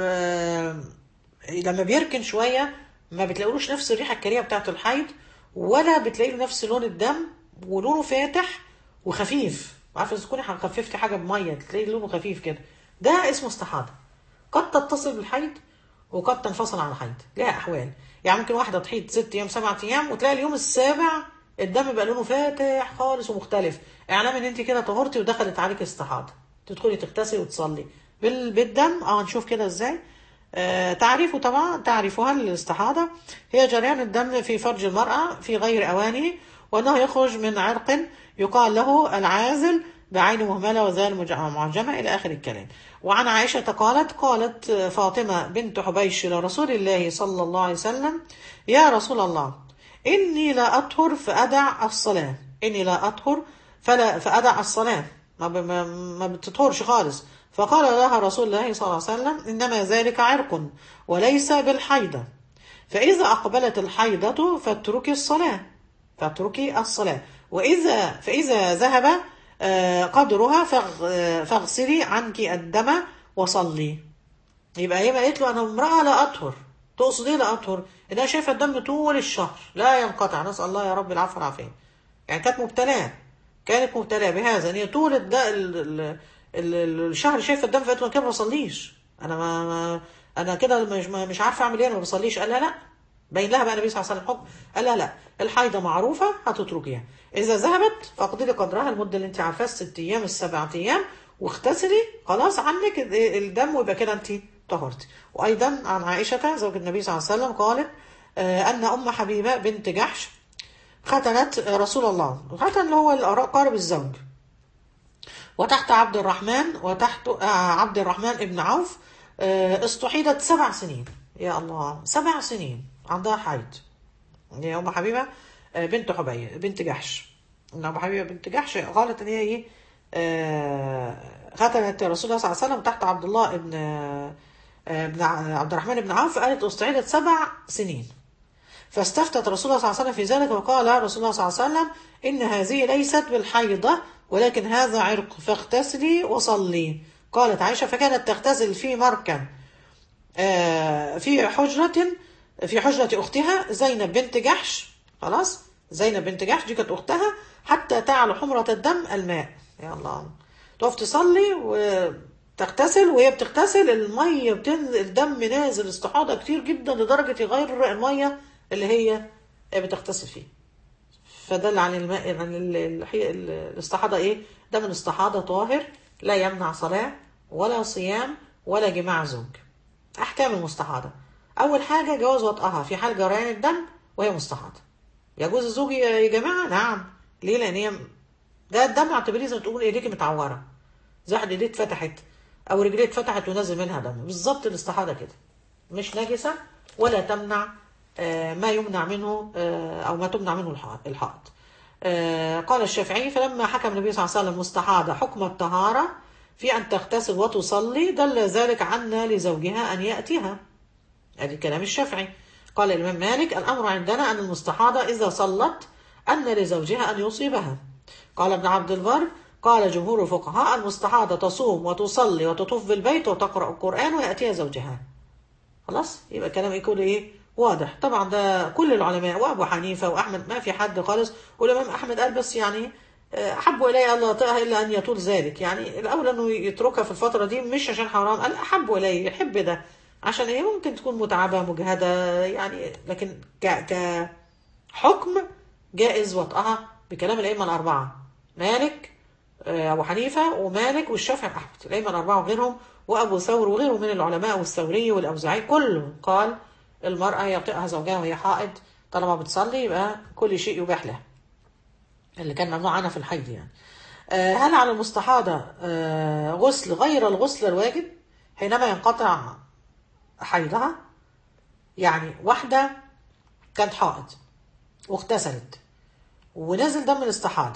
آم، لما بيركن شوية ما بتلاقولوش نفس الريحة الكريهة بتاعة الحيض ولا بتلاقي له نفس لون الدم ولونه فاتح وخفيف عارفة إذا تكوني خففتي حاجة بمية تلاقي لونه خفيف كده ده اسمه استحاضة قد تتصل بالحيض وقد تنفصل عن الحيض ليها احوال يعني ممكن واحده تحيض ست ايام سبعة ايام وتلاقي اليوم السابع الدم بقى لونه فاتح خالص ومختلف اعلام ان انت كده طهرتي ودخلت عليك استحاضه تدخلي تغتسلي وتصلي بال- بالدم اه نشوف كده ازاي آه تعريفه طبعا تعريفها الاستحاضة هي جريان الدم في فرج المرأة في غير أوانه وأنه يخرج من عرق يقال له العازل بعين مهملة وذال مج- معجمة إلى آخر الكلام وعن عائشة قالت قالت فاطمة بنت حبيش لرسول الله صلى الله عليه وسلم يا رسول الله إني لا أطهر فأدع الصلاة إني لا أطهر فلا فأدع الصلاة ما, ب- ما, ما بتطهرش خالص فقال لها رسول الله صلى الله عليه وسلم إنما ذلك عرق وليس بالحيضة فإذا أقبلت الحيضة فاتركي الصلاة فاتركي الصلاة وإذا فإذا ذهب آه، قدرها فاغ- آه، فاغسلي عنك الدم وصلي يبقى هي ما قالت له انا امراه لا اطهر تقصد ايه لا اطهر انها شايفه الدم طول الشهر لا ينقطع نسال الله يا رب العفو والعافيه يعني كانت مبتلاه كانت مبتلاه بهذا ان هي طول الد... ال... ال... ال... ال- الشهر شايفه الدم فقالت له أنا كده ما بصليش انا ما, ما... انا كده مش ما... مش عارفه اعمل ايه انا ما بصليش قال لها لا باين لها بقى النبي صلى الله عليه وسلم حكم قال لها لا الحيضه معروفه هتتركيها اذا ذهبت فاقضي لي قدرها المده اللي انت عارفاها الست ايام السبع ايام واغتسلي خلاص عنك ال- الدم ويبقى كده انت طهرتي وايضا عن عائشه زوج النبي صلى الله عليه وسلم قالت آه، ان ام حبيبه بنت جحش ختنت رسول الله الختن اللي هو قارب الزوج وتحت عبد الرحمن وتحت آه، عبد الرحمن ابن عوف آه، استحيضت سبع سنين يا الله سبع سنين عندها حيض هي ام حبيبه آه، بنت حبي بنت جحش ان ام حبيبه بنت جحش قالت ان هي ايه آه، ختنت رسول الله صلى الله عليه وسلم تحت عبد الله ابن آه، ابن ع- عبد الرحمن بن عوف قالت استعيدت سبع سنين فاستفتت رسول الله صلى الله عليه وسلم في ذلك وقال رسول الله صلى الله عليه وسلم إن هذه ليست بالحيضة ولكن هذا عرق فاغتسلي وصلي قالت عائشة فكانت تغتسل في مركب آه، في حجرة في حجرة أختها زينب بنت جحش خلاص زينب بنت جحش دي كانت أختها حتى تعلو حمرة الدم الماء يا الله تقف تصلي وتغتسل وهي بتغتسل المية بتنزل الدم نازل استحاضة كتير جدا لدرجة يغير المية اللي هي بتغتسل فيه فدل عن الماء عن ال- ال- ال- الاستحاضة ايه دم الاستحاضة طاهر لا يمنع صلاة ولا صيام ولا جماع زوج أحكام المستحاضة أول حاجة جواز وطئها في حال جريان الدم وهي مستحاضة يجوز الزوج يا جماعة نعم ليه لأن هي ده الدم اعتبريه زي ما تقول ايديك متعورة زي واحد ايديه اتفتحت أو رجليه اتفتحت ونازل منها دم بالظبط الاستحاضة كده مش نجسة ولا تمنع آه، ما يمنع منه آه، أو ما تمنع منه الح- الحائض آه، قال الشافعي فلما حكم النبي صلى الله عليه وسلم مستحاضة حكم الطهارة في أن تغتسل وتصلي دل ذلك عنا لزوجها أن يأتيها ادي كلام الشافعي قال الامام مالك الامر عندنا ان المستحاضه اذا صلت ان لزوجها ان يصيبها قال ابن عبد البر قال جمهور الفقهاء المستحاضه تصوم وتصلي وتطوف بالبيت وتقرا القران وياتيها زوجها خلاص يبقى كلام يكون ايه واضح طبعا ده كل العلماء وابو حنيفه واحمد ما في حد خالص والامام احمد قال بس يعني آه، احب الي الا يطيعها الا ان يطول ذلك يعني الاولى انه يتركها في الفتره دي مش عشان حرام قال احب الي يحب ده عشان هي ممكن تكون متعبه مجهده يعني لكن ك ك حكم جائز وطئها بكلام الائمه الاربعه مالك آه، ابو حنيفه ومالك والشافعي واحمد الائمه الاربعه وغيرهم وابو ثور وغيره من العلماء والثوري والاوزاعي كله قال المراه يطئها زوجها وهي حائض طالما بتصلي يبقى كل شيء يباح لها اللي كان ممنوع عنها في الحيض يعني آه، هل على المستحاضة آه، غسل غير الغسل الواجب حينما ينقطع حيضها يعني واحدة كانت حائض واغتسلت ونزل دم الاستحاضة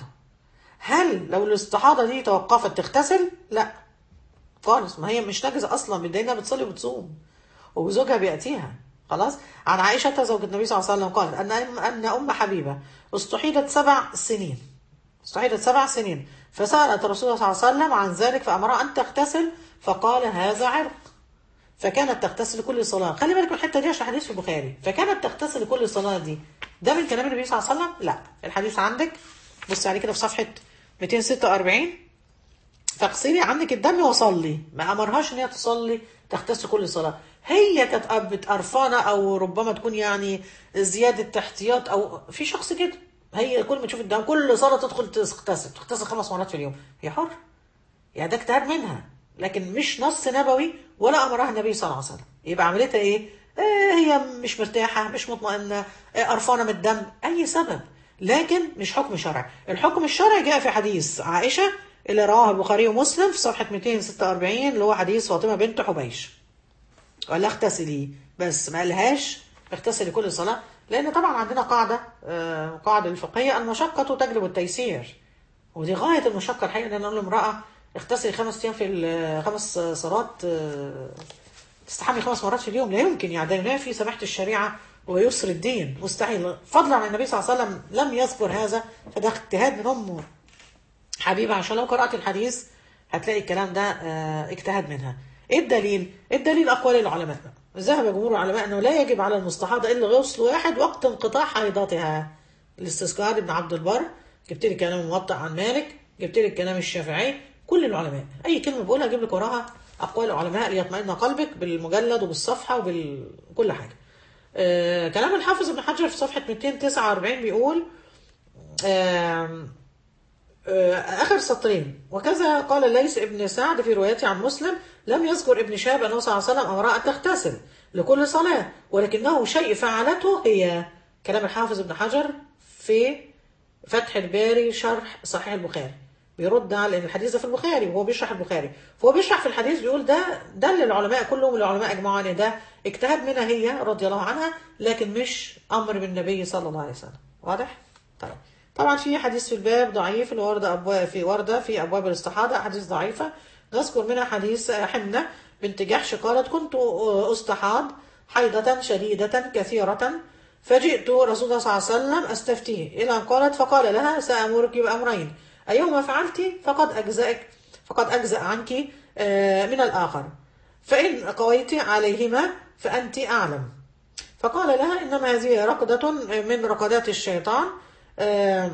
هل لو الاستحاضة دي توقفت تغتسل؟ لا خالص ما هي مش نجسة أصلا بدينا بتصلي وبتصوم وزوجها بيأتيها خلاص عن عائشة زوج النبي صلى الله عليه وسلم قالت أن أن أم حبيبة استحيضت سبع سنين استحيضت سبع سنين فسألت الرسول صلى الله عليه وسلم عن ذلك فأمرها أن تغتسل فقال هذا عرق فكانت تغتسل كل صلاة خلي بالك من الحتة دي عشان حديث في البخاري فكانت تغتسل كل صلاة دي ده من كلام النبي صلى الله عليه وسلم لا الحديث عندك بص عليه كده في صفحة 246 فاغسلي عنك الدم وصلي ما امرهاش ان هي تصلي تغتسل كل صلاه هي كانت أب- قرفانه او ربما تكون يعني زياده احتياط او في شخص كده هي كل ما تشوف الدم كل صلاه تدخل تغتسل تغتسل خمس مرات في اليوم هي حر يعني ده اجتهاد منها لكن مش نص نبوي ولا امرها النبي صلى الله عليه وسلم يبقى عملتها ايه آه هي مش مرتاحه مش مطمئنه آه قرفانه من الدم اي سبب لكن مش حكم شرعي الحكم الشرعي جاء في حديث عائشه اللي رواه البخاري ومسلم في صفحه 246 اللي هو حديث فاطمه بنت حبيش قال لها اغتسلي بس ما قالهاش اغتسلي كل صلاة لأن طبعا عندنا قاعدة آه، قاعدة الفقهية المشقة تجلب التيسير ودي غاية المشقة الحقيقة إن أنا أقول لامرأة اغتسلي خمس أيام في ال- خمس صلوات آه، تستحمي خمس مرات في اليوم لا يمكن يعني ده ينافي سماحة الشريعة ويسر الدين مستحيل فضلا عن النبي صلى الله عليه وسلم لم يذكر هذا فده اجتهاد من أمه حبيبة عشان لو قرأت الحديث هتلاقي الكلام ده آه، اجتهاد منها ايه الدليل؟ الدليل اقوال العلماء ذهب جمهور العلماء انه لا يجب على المستحاضة الا غسل واحد وقت انقطاع حيضاتها الاستذكار ابن عبد البر جبت لي كلام الموطأ عن مالك جبت لي الكلام الشافعي كل العلماء اي كلمه بقولها اجيب لك وراها اقوال العلماء ليطمئن قلبك بالمجلد وبالصفحه وبكل حاجه آه كلام الحافظ ابن حجر في صفحه 249 بيقول آم، آه، آخر سطرين وكذا قال الليث ابن سعد في روايته عن مسلم لم يذكر ابن شهاب أنه صلى الله عليه وسلم أمرها أن تغتسل لكل صلاة ولكنه شيء فعلته هي كلام الحافظ ابن حجر في فتح الباري شرح صحيح البخاري بيرد على ان الحديث ده في البخاري وهو بيشرح البخاري فهو بيشرح في الحديث بيقول ده ده اللي العلماء كلهم العلماء اجمعوا عليه ده اجتهاد منها هي رضي الله عنها لكن مش امر من النبي صلى الله عليه وسلم واضح طيب طبعا في حديث في الباب ضعيف اللي ورد ابواب في ورده في ابواب الاستحاضه احاديث ضعيفه نذكر منها حديث حمنه بنت جحش قالت كنت استحاض حيضة شديدة كثيرة فجئت رسول الله صلى الله عليه وسلم استفتيه الى ان قالت فقال لها سامرك بامرين ايهما فعلت فقد اجزاك فقد اجزا عنك آه، من الاخر فان قويت عليهما فانت اعلم فقال لها انما هذه رقدة من رقدات الشيطان آه،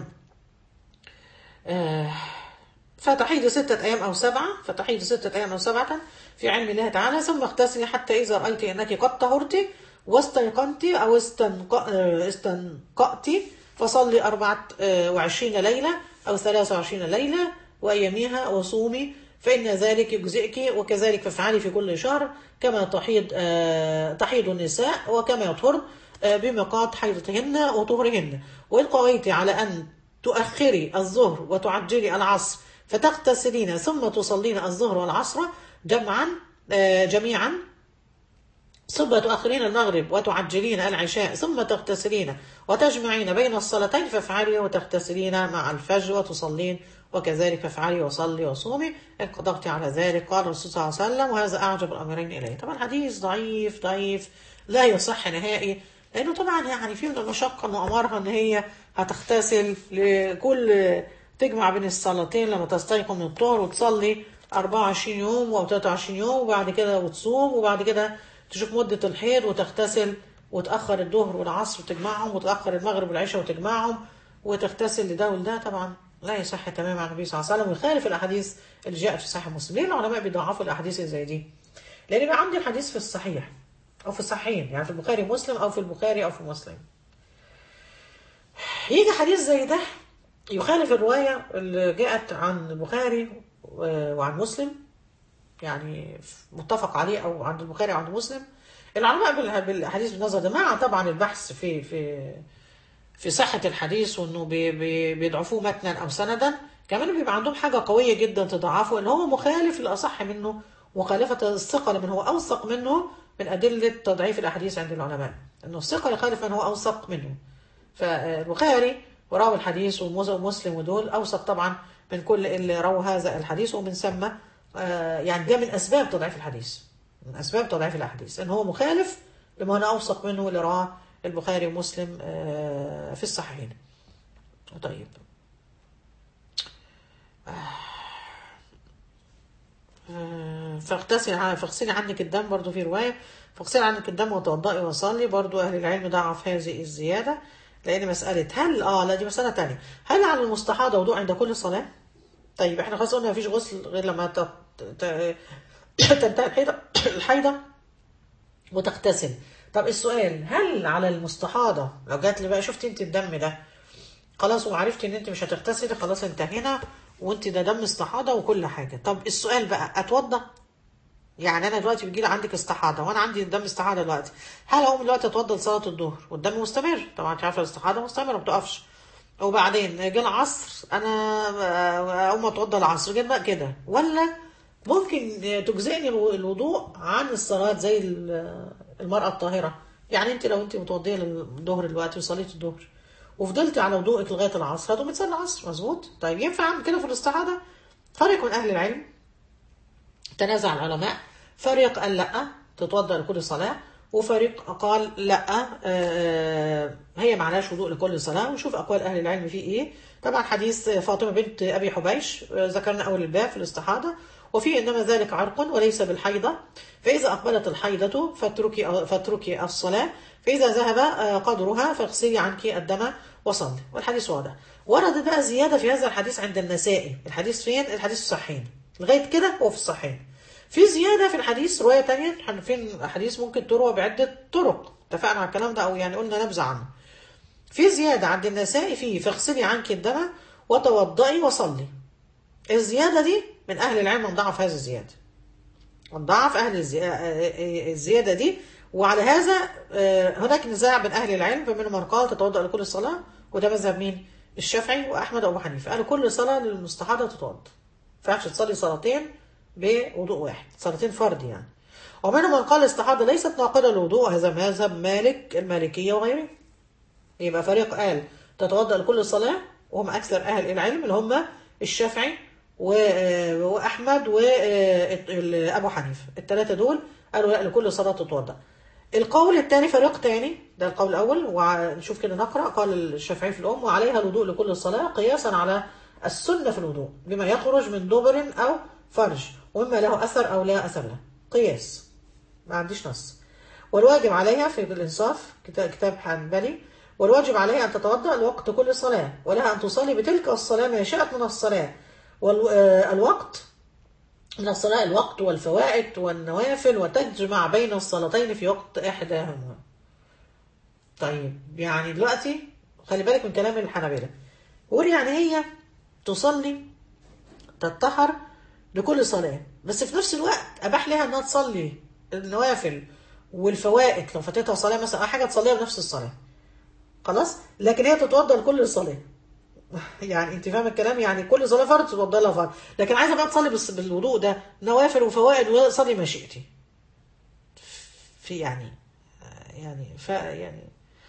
آه، فتحيد ستة أيام أو سبعة فتحيد ستة أيام أو سبعة في علم الله تعالى ثم اغتسلي حتى إذا رأيت أنك قد طهرت واستيقنت أو استنق- آه، استنقأت فصلي أربعة آه، وعشرين ليلة أو ثلاثة وعشرين ليلة وأياميها وصومي فإن ذلك يجزئك وكذلك فافعلي في كل شهر كما تحيض آه، تحيض النساء وكما يطهر آه، بميقات حيضتهن وطهرهن وإن قويت على أن تؤخري الظهر وتعجلي العصر فتغتسلين ثم تصلين الظهر والعصر جمعا آه، جميعا ثم تؤخرين المغرب وتعجلين العشاء ثم تغتسلين وتجمعين بين الصلاتين فافعلي وتغتسلين مع الفجر وتصلين وكذلك فافعلي وصلي وصومي إن قدرت على ذلك قال الرسول صلى الله عليه وسلم وهذا أعجب الأمرين إليه طبعا حديث ضعيف ضعيف لا يصح نهائي لأنه طبعا يعني في من المشقة إنه أمرها إن هي هتغتسل لكل تجمع بين الصلاتين لما تستيقظ من الطهر وتصلي 24 يوم أو 23 يوم وبعد كده وتصوم وبعد كده تشوف مدة الحيض وتغتسل وتأخر الظهر والعصر وتجمعهم وتأخر المغرب والعشاء وتجمعهم وتغتسل لده ولده طبعا لا يصح تماما عن النبي صلى الله عليه وسلم ويخالف الأحاديث اللي جاءت في صحيح مسلم ليه العلماء بيضعفوا الأحاديث اللي زي دي؟ لأن بقى عندي الحديث في الصحيح أو في الصحيحين يعني في البخاري مسلم أو في البخاري أو في مسلم يجي حديث زي ده يخالف الرواية اللي جاءت عن البخاري و- وعن مسلم يعني متفق عليه او عند البخاري او عند مسلم العلماء بال- بالحديث بالنظر ده مع طبعا البحث في في في صحة الحديث وانه بي بي بيضعفوه متنا او سندا كمان بيبقى عندهم حاجة قوية جدا تضعفه ان هو مخالف الاصح منه مخالفة الثقة لمن هو اوثق منه من ادلة تضعيف الاحاديث عند العلماء انه الثقة يخالف من هو اوثق منه فالبخاري وراوي الحديث ومسلم ودول اوثق طبعا من كل اللي رووا هذا الحديث ومن ثم آه، يعني ده من اسباب تضعيف الحديث من اسباب تضعيف الاحاديث ان هو مخالف لما انا اوثق منه اللي رواه البخاري ومسلم آه، في الصحيحين طيب آه، فاغتسل ع- فاغسلي عنك الدم برضو في رواية فاغسلي عنك الدم وتوضئي وصلي برضو أهل العلم ضعف هذه الزيادة لأن مسألة هل اه لا دي مسألة تانية هل على المستحاضة وضوء عند كل صلاة؟ طيب احنا خلاص قلنا مفيش غسل غير لما ت- ت- تنتهي الحيضة الحيضة وتغتسل طب السؤال هل على المستحاضة لو جات لي بقى شفتي انت الدم ده خلاص وعرفتي ان انت مش هتغتسلي خلاص انتهينا وانت ده دم استحاضة وكل حاجة طب السؤال بقى اتوضى يعني انا دلوقتي بيجي لي عندك استحاضه وانا عندي دم استحاضه دلوقتي هل اقوم دلوقتي اتوضى لصلاه الظهر والدم مستمر طبعا انت عارفه الاستحاضه مستمره ما بتقفش وبعدين جه العصر انا اقوم اتوضى العصر جه بقى كده ولا ممكن تجزئني الوضوء عن الصلاه زي ال- المراه الطاهره يعني انت لو انت متوضيه للظهر دلوقتي وصليت الظهر وفضلت على وضوءك لغايه العصر هتقومي تصلي العصر مظبوط طيب ينفع اعمل كده في الاستحاضه فريق من اهل العلم تنازع العلماء فريق قال لا تتوضا لكل صلاه وفريق قال لا آه، هي معناش وضوء لكل صلاه ونشوف اقوال اهل العلم فيه ايه طبعا حديث فاطمه بنت ابي حبيش آه، ذكرنا اول الباب في الاستحاضه وفيه انما ذلك عرق وليس بالحيضه فاذا اقبلت الحيضه فاتركي فاتركي الصلاه فاذا ذهب آه، قدرها فاغسلي عنك الدم وصلي والحديث واضح ورد بقى زياده في هذا الحديث عند النسائي الحديث فين الحديث في الصحيحين لغايه كده هو في الصحيحين في زيادة في الحديث رواية تانية احنا فين حديث ممكن تروى بعدة طرق اتفقنا على الكلام ده أو يعني قلنا نبذة عنه في زيادة عند النسائي فيه فاغسلي عنك الدم وتوضئي وصلي الزيادة دي من أهل العلم من ضعف هذه الزيادة من ضعف أهل الزي- آه، الزيادة دي وعلى هذا آه، هناك نزاع بين أهل العلم فمنهم من قال تتوضأ لكل صلاة وده مذهب مين؟ الشافعي وأحمد وأبو حنيفة قالوا كل صلاة للمستحاضة تتوضأ ما ينفعش تصلي صلاتين بوضوء واحد صلاتين فرض يعني ومنهم من قال الاستحاضة ليست ناقضة للوضوء هذا مذهب مالك المالكية وغيره يبقى فريق قال تتوضأ لكل صلاة وهم أكثر أهل العلم اللي هم الشافعي و- وأحمد وأبو حنيفة الثلاثة دول قالوا لا لكل صلاة تتوضأ القول الثاني فريق تاني ده القول الاول ونشوف كده نقرا قال الشافعي في الام وعليها الوضوء لكل صلاه قياسا على السنه في الوضوء بما يخرج من دبر او فرج ومما له اثر او لا اثر له قياس ما عنديش نص والواجب عليها في الانصاف كتاب كتاب حنبلي والواجب عليها ان تتوضا لوقت كل صلاه ولها ان تصلي بتلك الصلاه ما شاءت من الصلاه والوقت من الصلاة الوقت والفوائد والنوافل وتجمع بين الصلاتين في وقت إحداهما طيب يعني دلوقتي خلي بالك من كلام الحنابلة قول يعني هي تصلي تتطهر لكل صلاة بس في نفس الوقت أباح لها إنها تصلي النوافل والفوائد لو فاتتها صلاة مثلا أو حاجة تصليها بنفس الصلاة خلاص لكن هي تتوضا لكل صلاة يعني انت فاهم الكلام يعني كل صلاه فرض تتوضا لها فرض لكن عايزه بقى تصلي بس بالوضوء ده نوافل وفوائد وصلي ما شئتي في يعني يعني ف يعني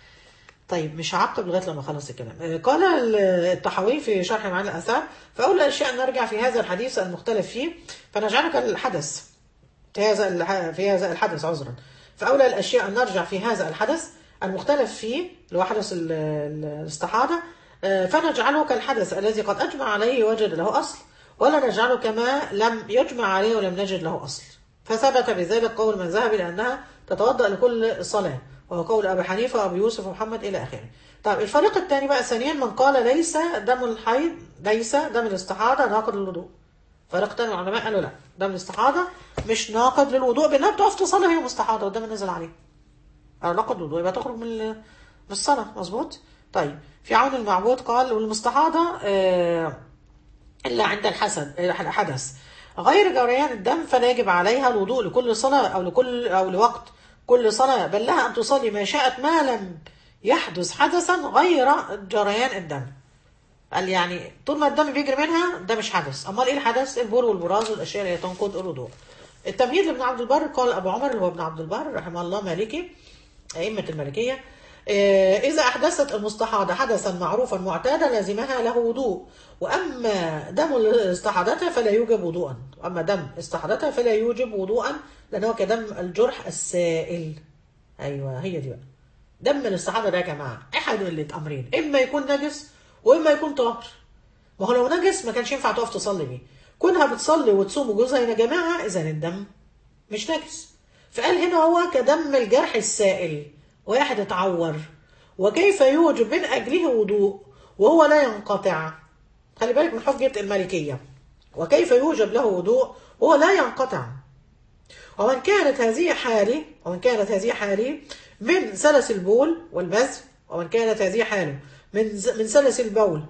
طيب مش هعقب لغايه لما اخلص الكلام قال الطحاوي في شرح معاني الاثار فاول الاشياء نرجع في هذا الحديث المختلف فيه فنجعلك الحدث في هذا في هذا الحدث عذرا فاولى الاشياء ان نرجع في هذا الحدث المختلف فيه اللي هو حدث الاستحاضه فنجعله كالحدث الذي قد أجمع عليه وجد له أصل ولا نجعله كما لم يجمع عليه ولم نجد له أصل فثبت بذلك قول من ذهب إلى أنها تتوضأ لكل صلاة وهو قول أبي حنيفة وأبي يوسف ومحمد إلى آخره طيب الفريق الثاني بقى ثانيا من قال ليس دم الحيض ليس دم الاستحاضة ناقض للوضوء فريق ثاني العلماء قالوا لا دم الاستحاضة مش ناقض للوضوء بأنها بتقف تصلي وهي مستحاضة والدم نزل عليها أو ناقض للوضوء يبقى تخرج من الصلاة مظبوط طيب في عون المعبود قال والمستحاضة آه إلا عند الحسد الحدث غير جريان الدم فلا يجب عليها الوضوء لكل صلاة أو لكل أو لوقت كل صلاة بل لها أن تصلي ما شاءت ما لم يحدث حدثا غير جريان الدم قال يعني طول ما الدم بيجري منها ده مش حدث أمال إيه الحدث البول والبراز والأشياء اللي تنقض الوضوء التمهيد لابن عبد البر قال أبو عمر اللي هو ابن عبد البر رحمه الله مالكي أئمة المالكية إذا أحدثت المستحاضة حدثا معروفا معتادا لازمها له وضوء وأما دم استحاضتها فلا يوجب وضوءا وأما دم استحاضتها فلا يوجب وضوءا لأنه كدم الجرح السائل أيوة هي دي بقى دم الاستحاضة ده يا جماعة أحد الأمرين إما يكون نجس وإما يكون طاهر ما هو لو نجس ما كانش ينفع تقف تصلي بيه كونها بتصلي وتصوم وجوزها يا جماعة إذا الدم مش نجس فقال هنا هو كدم الجرح السائل واحد اتعور وكيف يوجب من أجله وضوء وهو لا ينقطع خلي بالك من حجة المالكية وكيف يوجب له وضوء وهو لا ينقطع ومن كانت هذه حالي ومن كانت هذه حالي من سلس البول والمزي ومن كانت هذه حاله من من سلس البول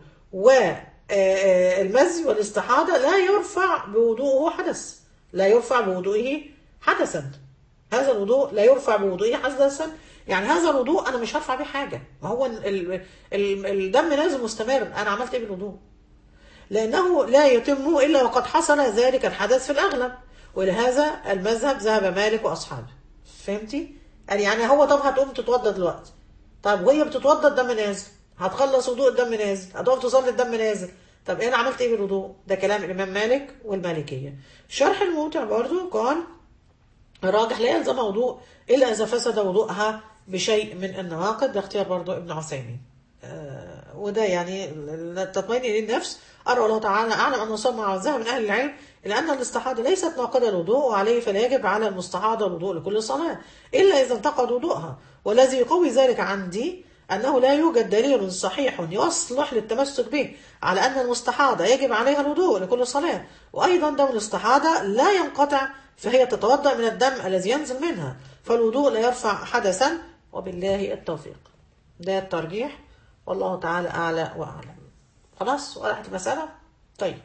والمزي والاستحاضة لا يرفع بوضوءه حدث لا يرفع بوضوئه حدثا هذا الوضوء لا يرفع بوضوئه حدثا يعني هذا الوضوء انا مش هرفع بيه حاجه ما هو ال ال الدم لازم مستمر انا عملت ايه بالوضوء لانه لا يتم الا وقد حصل ذلك الحدث في الاغلب ولهذا المذهب ذهب مالك واصحابه فهمتي قال يعني هو طب هتقوم تتوضا دلوقتي طب وهي بتتوضا الدم نازل هتخلص وضوء الدم نازل هتقف تصلي الدم نازل طب انا عملت ايه بالوضوء ده كلام الامام مالك والمالكيه شرح الممتع برضه قال الراجح لا يلزم وضوء الا اذا فسد وضوءها بشيء من النواقض ده اختيار برضه ابن عثيمين آه وده يعني التطمين للنفس أرى الله تعالى أعلم أن وصل مع الذهب من أهل العلم إلى أن الاستحاضة ليست ناقضة الوضوء وعليه فلا يجب على المستحاضة الوضوء لكل صلاة إلا إذا انتقد وضوءها والذي يقوي ذلك عندي أنه لا يوجد دليل صحيح يصلح للتمسك به على أن المستحاضة يجب عليها الوضوء لكل صلاة وأيضا دم الاستحاضة لا ينقطع فهي تتوضأ من الدم الذي ينزل منها فالوضوء لا يرفع حدثا وبالله التوفيق ده الترجيح والله تعالى أعلى وأعلم خلاص وضحت المسألة طيب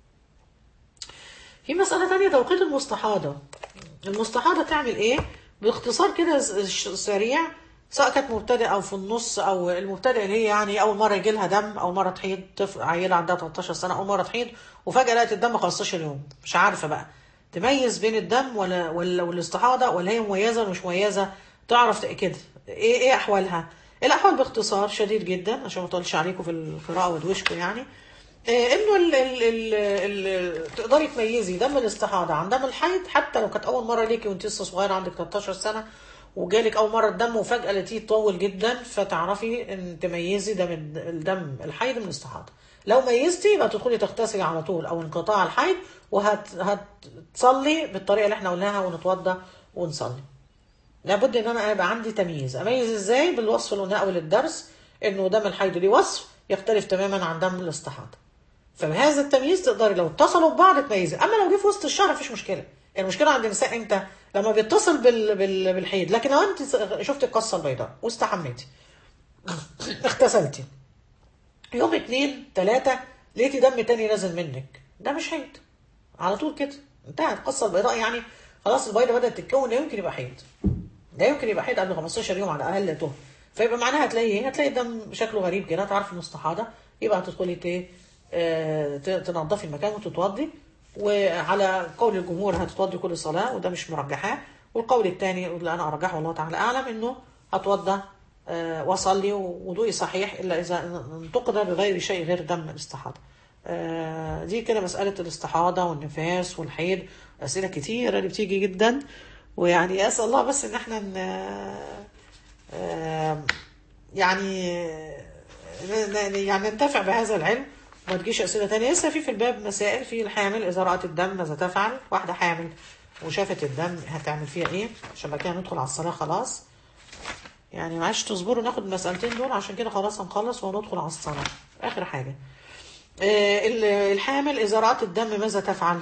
في مسألة تانية توقيت المستحاضة المستحاضة تعمل ايه باختصار كده سريع سواء كانت مبتدئة أو في النص أو المبتدئة اللي هي يعني أول مرة يجي لها دم أول مرة تحيض طفل عيلة عندها 13 سنة أول مرة تحيض وفجأة لقت الدم 15 يوم مش عارفة بقى تميز بين الدم ولا ولا والاستحاضة ولا هي مميزة ولا مش مميزة تعرف كده ايه ايه أحوالها الأحوال باختصار شديد جدا عشان ما اطولش عليكم في القراءة وادوشكم يعني إيه انه ال ال ال ال تقدري تميزي دم الاستحاضة عن دم الحيض حتى لو كانت أول مرة ليكي وانت لسه صغيرة عندك 13 سنة وجالك اول مره الدم وفجاه لقيتيه طول جدا فتعرفي ان تميزي ده من الدم الحيض من الاستحاضه لو ميزتي يبقى تدخلي تغتسلي على طول او انقطاع الحيض وهتصلي بالطريقه اللي احنا قلناها ونتوضى ونصلي لابد ان انا يبقى عندي تمييز اميز ازاي بالوصف اللي قلناه اول الدرس انه دم الحيض ليه وصف يختلف تماما عن دم الاستحاضه فبهذا التمييز تقدري لو اتصلوا ببعض تميزي اما لو جه في وسط الشهر مفيش مشكله المشكله عند النساء امتى لما بيتصل بال... بال... بالحيض لكن لو انت شفتي القصه البيضاء واستحميتي اغتسلتي يوم اتنين تلاتة لقيتي دم تاني نازل منك ده مش حيض على طول كده انتهت القصه البيضاء يعني خلاص البيضه بدات تتكون لا يمكن يبقى حيض لا يمكن يبقى حيض قبل 15 يوم على الاقل طهر فيبقى معناها هتلاقي ايه هتلاقي الدم شكله غريب كده تعرفي انه استحاضه يبقى هتدخلي ت... آه... تنظفي المكان وتتوضي وعلى قول الجمهور هتتوضي كل صلاه وده مش مرجحاه والقول الثاني اللي انا ارجحه والله تعالى اعلم انه هتوضى آه واصلي ووضوئي صحيح الا اذا انتقد بغير شيء غير دم الاستحاضه آه دي كده مساله الاستحاضه والنفاس والحيض اسئله كتيره اللي بتيجي جدا ويعني اسال الله بس ان احنا ن... آه يعني يعني ننتفع بهذا العلم وما تجيش اسئله ثانيه لسه في في الباب مسائل في الحامل اذا رات الدم ماذا تفعل واحده حامل وشافت الدم هتعمل فيها ايه عشان بعد كده ندخل على الصلاه خلاص يعني معلش تصبروا ناخد المسألتين دول عشان كده خلاص هنخلص وندخل على الصلاة آخر حاجة آه الحامل إذا رأت الدم ماذا تفعل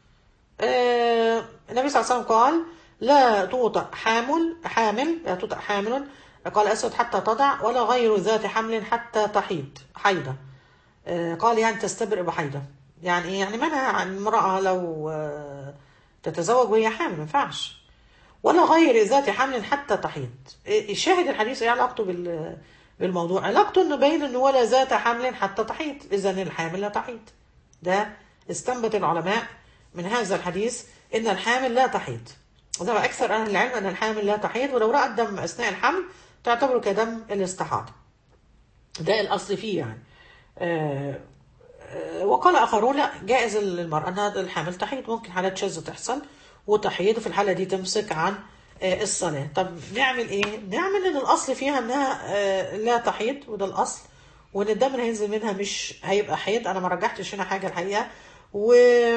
آه النبي صلى الله عليه وسلم قال لا توطأ حامل حامل لا توطأ حامل قال أسود حتى تضع ولا غير ذات حمل حتى تحيض حيضة آه قال يعني تستبرئ بحيضة يعني ايه يعني منع عن المرأة لو تتزوج وهي حامل ما ينفعش ولا غير ذات حمل حتى تحيض الشاهد الحديث ايه علاقته بال بالموضوع علاقته انه باين انه ولا ذات حمل حتى تحيض اذا الحامل لا تحيض ده استنبط العلماء من هذا الحديث ان الحامل لا تحيض وده اكثر اهل العلم ان الحامل لا تحيض ولو رأت دم اثناء الحمل تعتبره كدم الاستحاضة ده الاصل فيه يعني آه وقال اخرون لا جائز للمرأة انها الحامل تحيض ممكن حالات شاذة تحصل وتحيض في الحالة دي تمسك عن الصلاة طب نعمل ايه نعمل ان الاصل فيها انها لا تحيض وده الاصل وان الدم اللي هينزل منها مش هيبقى حيض انا ما رجحتش هنا حاجة الحقيقة و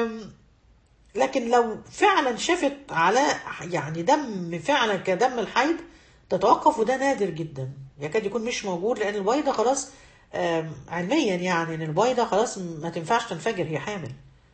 لكن لو فعلا شافت على يعني دم فعلا كدم الحيض تتوقف وده نادر جدا يكاد يكون مش موجود لان البيضة خلاص علميا يعني ان البيضة خلاص ما تنفعش تنفجر هي حامل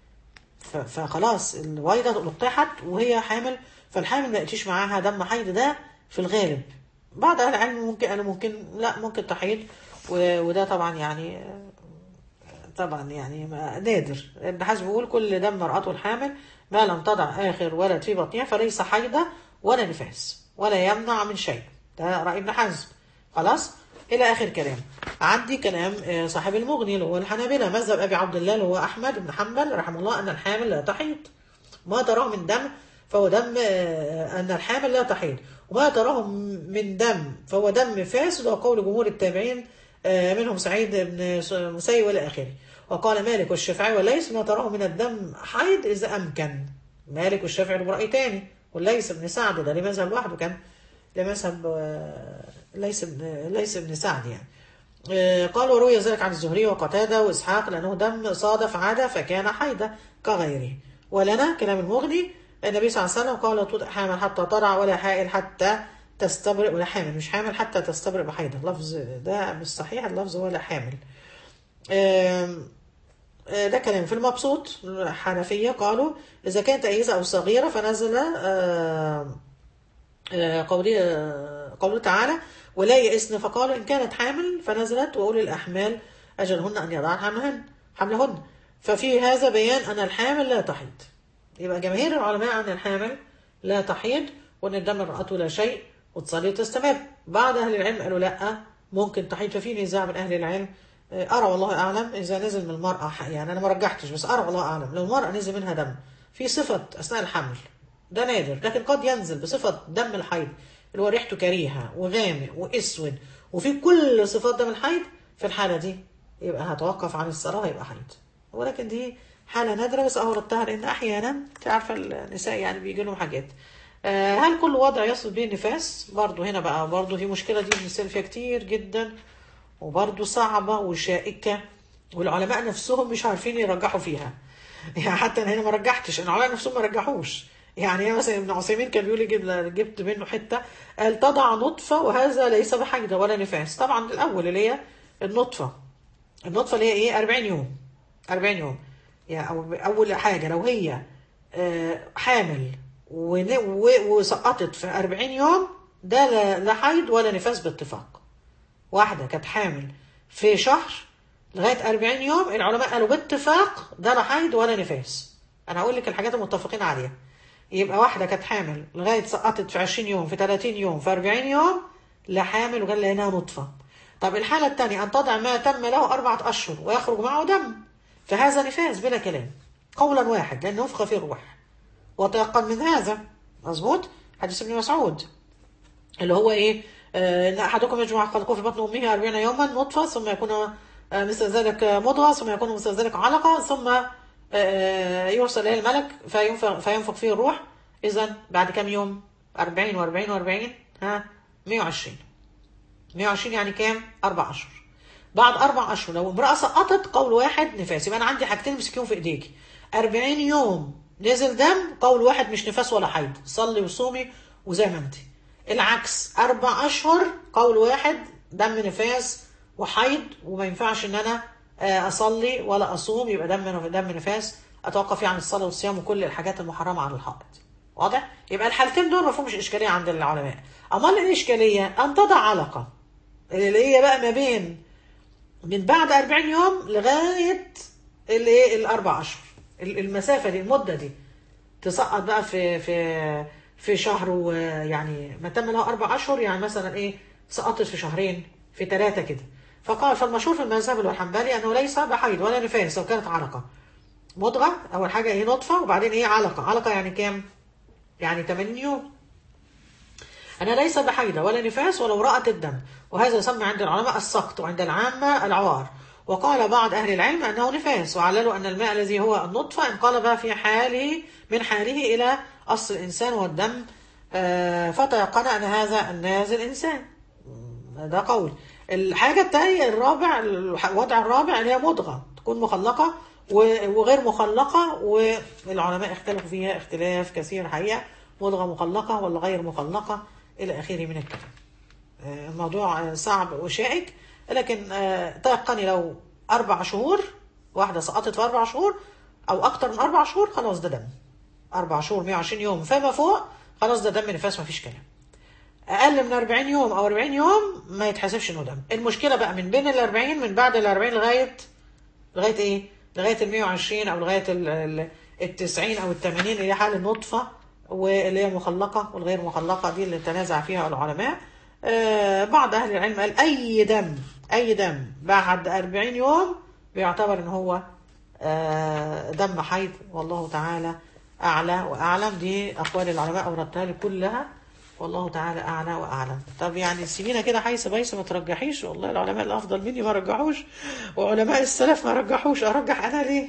فخلاص البيضة لقحت وهي حامل فالحامل ما يأتيش معاها دم حيض ده في الغالب بعض أهل العلم ممكن أنا ممكن لا ممكن تحيض وده طبعا يعني طبعا يعني نادر ابن حزم بيقول كل دم مرأته الحامل ما لم تضع آخر ولد في بطنها فليس حيضة ولا نفاس ولا يمنع من شيء ده رأي ابن حزم خلاص إلى آخر كلام عندي كلام صاحب المغني اللي هو الحنابلة مذهب أبي عبد الله اللي هو أحمد بن حنبل رحمه الله أن الحامل لا تحيض ما تراه من دم فهو دم أن الحامل لا تحيض وما تراه من دم فهو دم فاسد وقول جمهور التابعين منهم سعيد بن مسيب والى اخره وقال مالك والشافعي وليس ما تراه من الدم حيض اذا امكن مالك والشافعي له راي تاني وليس بن سعد ده ليه مذهب لوحده كان لمذهب ليس ابن ليس ابن سعد يعني قال وروي ذلك عن الزهري وقتاده واسحاق لانه دم صادف عاده فكان حيضه كغيره ولنا كلام المغني النبي صلى الله عليه وسلم قال لا حامل حتى ترع ولا حائل حتى تستبرئ ولا حامل مش حامل حتى تستبرئ بحيضة اللفظ ده مش صحيح اللفظ ولا حامل ده كلام في المبسوط الحنفية قالوا إذا كانت أيزة أو صغيرة فنزل قوله قوله تعالى ولا يئسن فقالوا إن كانت حامل فنزلت وأولي الأحمال أجلهن أن يضعن حملهن حملهن ففي هذا بيان أن الحامل لا تحيض يبقى جماهير العلماء أن الحامل لا تحيض وأن الدم امرأته لا شيء وتصلي وتستمر بعض أهل العلم قالوا لا ممكن تحيض ففي نزاع من أهل العلم أرى والله أعلم إذا نزل من المرأة يعني أنا ما رجحتش بس أرى والله أعلم لو المرأة نزل منها دم في صفة أثناء الحمل ده نادر لكن قد ينزل بصفة دم الحيض اللي هو ريحته كريهة وغامق وأسود وفي كل صفات دم الحيض في الحالة دي يبقى هتوقف عن الصلاة ويبقى حيض ولكن دي حالة نادرة بس أوردتها لأن أحيانا أنت عارفة النساء يعني بيجي لهم حاجات آه، هل كل وضع يصل به النفاس برضو هنا بقى برضو في مشكلة دي بنسأل فيها كتير جدا وبرضو صعبة وشائكة والعلماء نفسهم مش عارفين يرجحوا فيها يعني حتى انا هنا ما رجحتش العلماء نفسهم ما رجحوش يعني هنا مثلا ابن عثيمين كان بيقول لي جب- جبت منه حته قال تضع نطفه وهذا ليس بحيضه ولا نفاس طبعا الاول اللي هي النطفه النطفه اللي هي ايه 40 يوم 40 يوم يعني أو اول حاجه لو هي آه، حامل ون- و- وسقطت في 40 يوم ده لا لا حيض ولا نفاس باتفاق واحده كانت حامل في شهر لغايه 40 يوم العلماء قالوا باتفاق ده لا حيض ولا نفاس انا هقول لك الحاجات المتفقين عليها يبقى واحده كانت حامل لغايه سقطت في 20 يوم في 30 يوم في 40 يوم لا حامل وقال لها نطفه طب الحاله الثانيه ان تضع ما تم له اربعه اشهر ويخرج معه دم فهذا نفاس بلا كلام قولا واحد لان نفخ في الروح وتيقن من هذا مظبوط حديث ابن مسعود اللي هو ايه آه، ان احدكم يجمع خلقه في بطن امه 40 يوما نطفه ثم يكون آه، مثل ذلك مضغه ثم يكون مثل ذلك علقه ثم آه، يرسل اليه الملك فينفخ, فينفخ فيه الروح اذا بعد كم يوم 40 و40 و40 ها 120 120 يعني كام؟ أربع أشهر. بعد أربع أشهر لو امرأة سقطت قول واحد نفاس يبقى أنا عندي حاجتين مسكيهم في إيديكي. 40 يوم نزل دم قول واحد مش نفاس ولا حيض، صلي وصومي وزي ما أنت. العكس أربع أشهر قول واحد دم نفاس وحيض وما ينفعش إن أنا آه، أصلي ولا أصوم يبقى دم دم نفاس أتوقف فيه عن الصلاة والصيام وكل الحاجات المحرمة على الحائط. واضح؟ يبقى الحالتين دول ما فيهمش إشكالية عند العلماء. أمال إيه الإشكالية؟ أن تضع علقة. اللي هي بقى ما بين من بعد 40 يوم لغايه الايه الاربع اشهر ال- المسافه دي المده دي تسقط بقى في في في شهر ويعني ما تم له اربع اشهر يعني مثلا ايه سقطت في شهرين في ثلاثه كده فقال فالمشهور في المذهب الحنبلي انه ليس بحيض ولا نفاس لو كانت علقه مضغه اول حاجه ايه نطفه وبعدين ايه علقه علقه يعني كام؟ يعني 80 يوم أنا ليس بحيضة ولا نفاس ولو رأت الدم وهذا يسمى عند العلماء السقط وعند العامة العوار وقال بعض أهل العلم أنه نفاس وعللوا أن الماء الذي هو النطفة انقلب في حاله من حاله إلى أصل الإنسان والدم آه، فتيقن أن هذا النازل إنسان ده قول الحاجة التانية الرابع الوضع الرابع اللي هي مضغة تكون مخلقة و- وغير مخلقة والعلماء اختلفوا فيها اختلاف كثير حقيقة مضغة مخلقة ولا غير مخلقة إلى آخره من الكلام آه، الموضوع آه، صعب وشائك لكن آه، تيقني لو أربع شهور واحدة سقطت في أربع شهور أو أكتر من أربع شهور خلاص ده دم أربع شهور 120 يوم فما فوق خلاص ده دم نفاس مفيش كلام اقل من 40 يوم او 40 يوم ما يتحسبش انه دم المشكله بقى من بين ال 40 من بعد ال 40 لغايه لغايه ايه لغايه ال 120 او لغايه ال- ال ال 90 او ال 80 اللي هي حال النطفه واللي هي مخلقه والغير مخلقه دي اللي تنازع فيها العلماء آه بعض اهل العلم قال اي دم اي دم بعد 40 يوم بيعتبر ان هو آه دم حيض والله تعالى اعلى واعلم دي اقوال العلماء اوردتها لي كلها والله تعالى اعلى واعلم طب يعني سيبينا كده حيث بيس ما ترجحيش والله العلماء الافضل مني ما رجحوش وعلماء السلف ما رجحوش ارجح انا ليه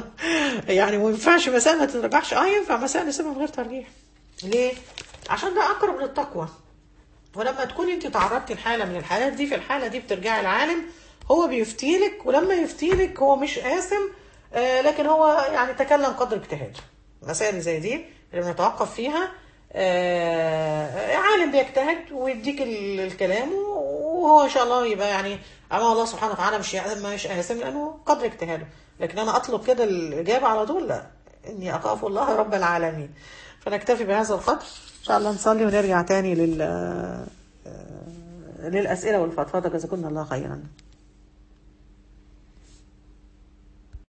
يعني ما ينفعش مسائل ما ترجحش اه ينفع مسائل نسيبها من غير ترجيح ليه عشان ده اقرب للتقوى ولما تكوني انت تعرضتي لحاله من الحالات دي في الحاله دي بترجعي العالم هو بيفتيلك ولما يفتيلك هو مش آثم آه لكن هو يعني تكلم قدر اجتهاده مسائل زي دي اللي بنتوقف فيها آه عالم بيجتهد ويديك ال- الكلام وهو ان شاء الله يبقى يعني اما الله سبحانه وتعالى مش يأثم مش آثم لانه قدر اجتهاده لكن انا اطلب كده الاجابه على طول لا اني اخاف الله رب العالمين فنكتفي بهذا القدر ان شاء الله نصلي ونرجع تاني لل آه، للاسئله والفضفضه جزاكم الله خيرا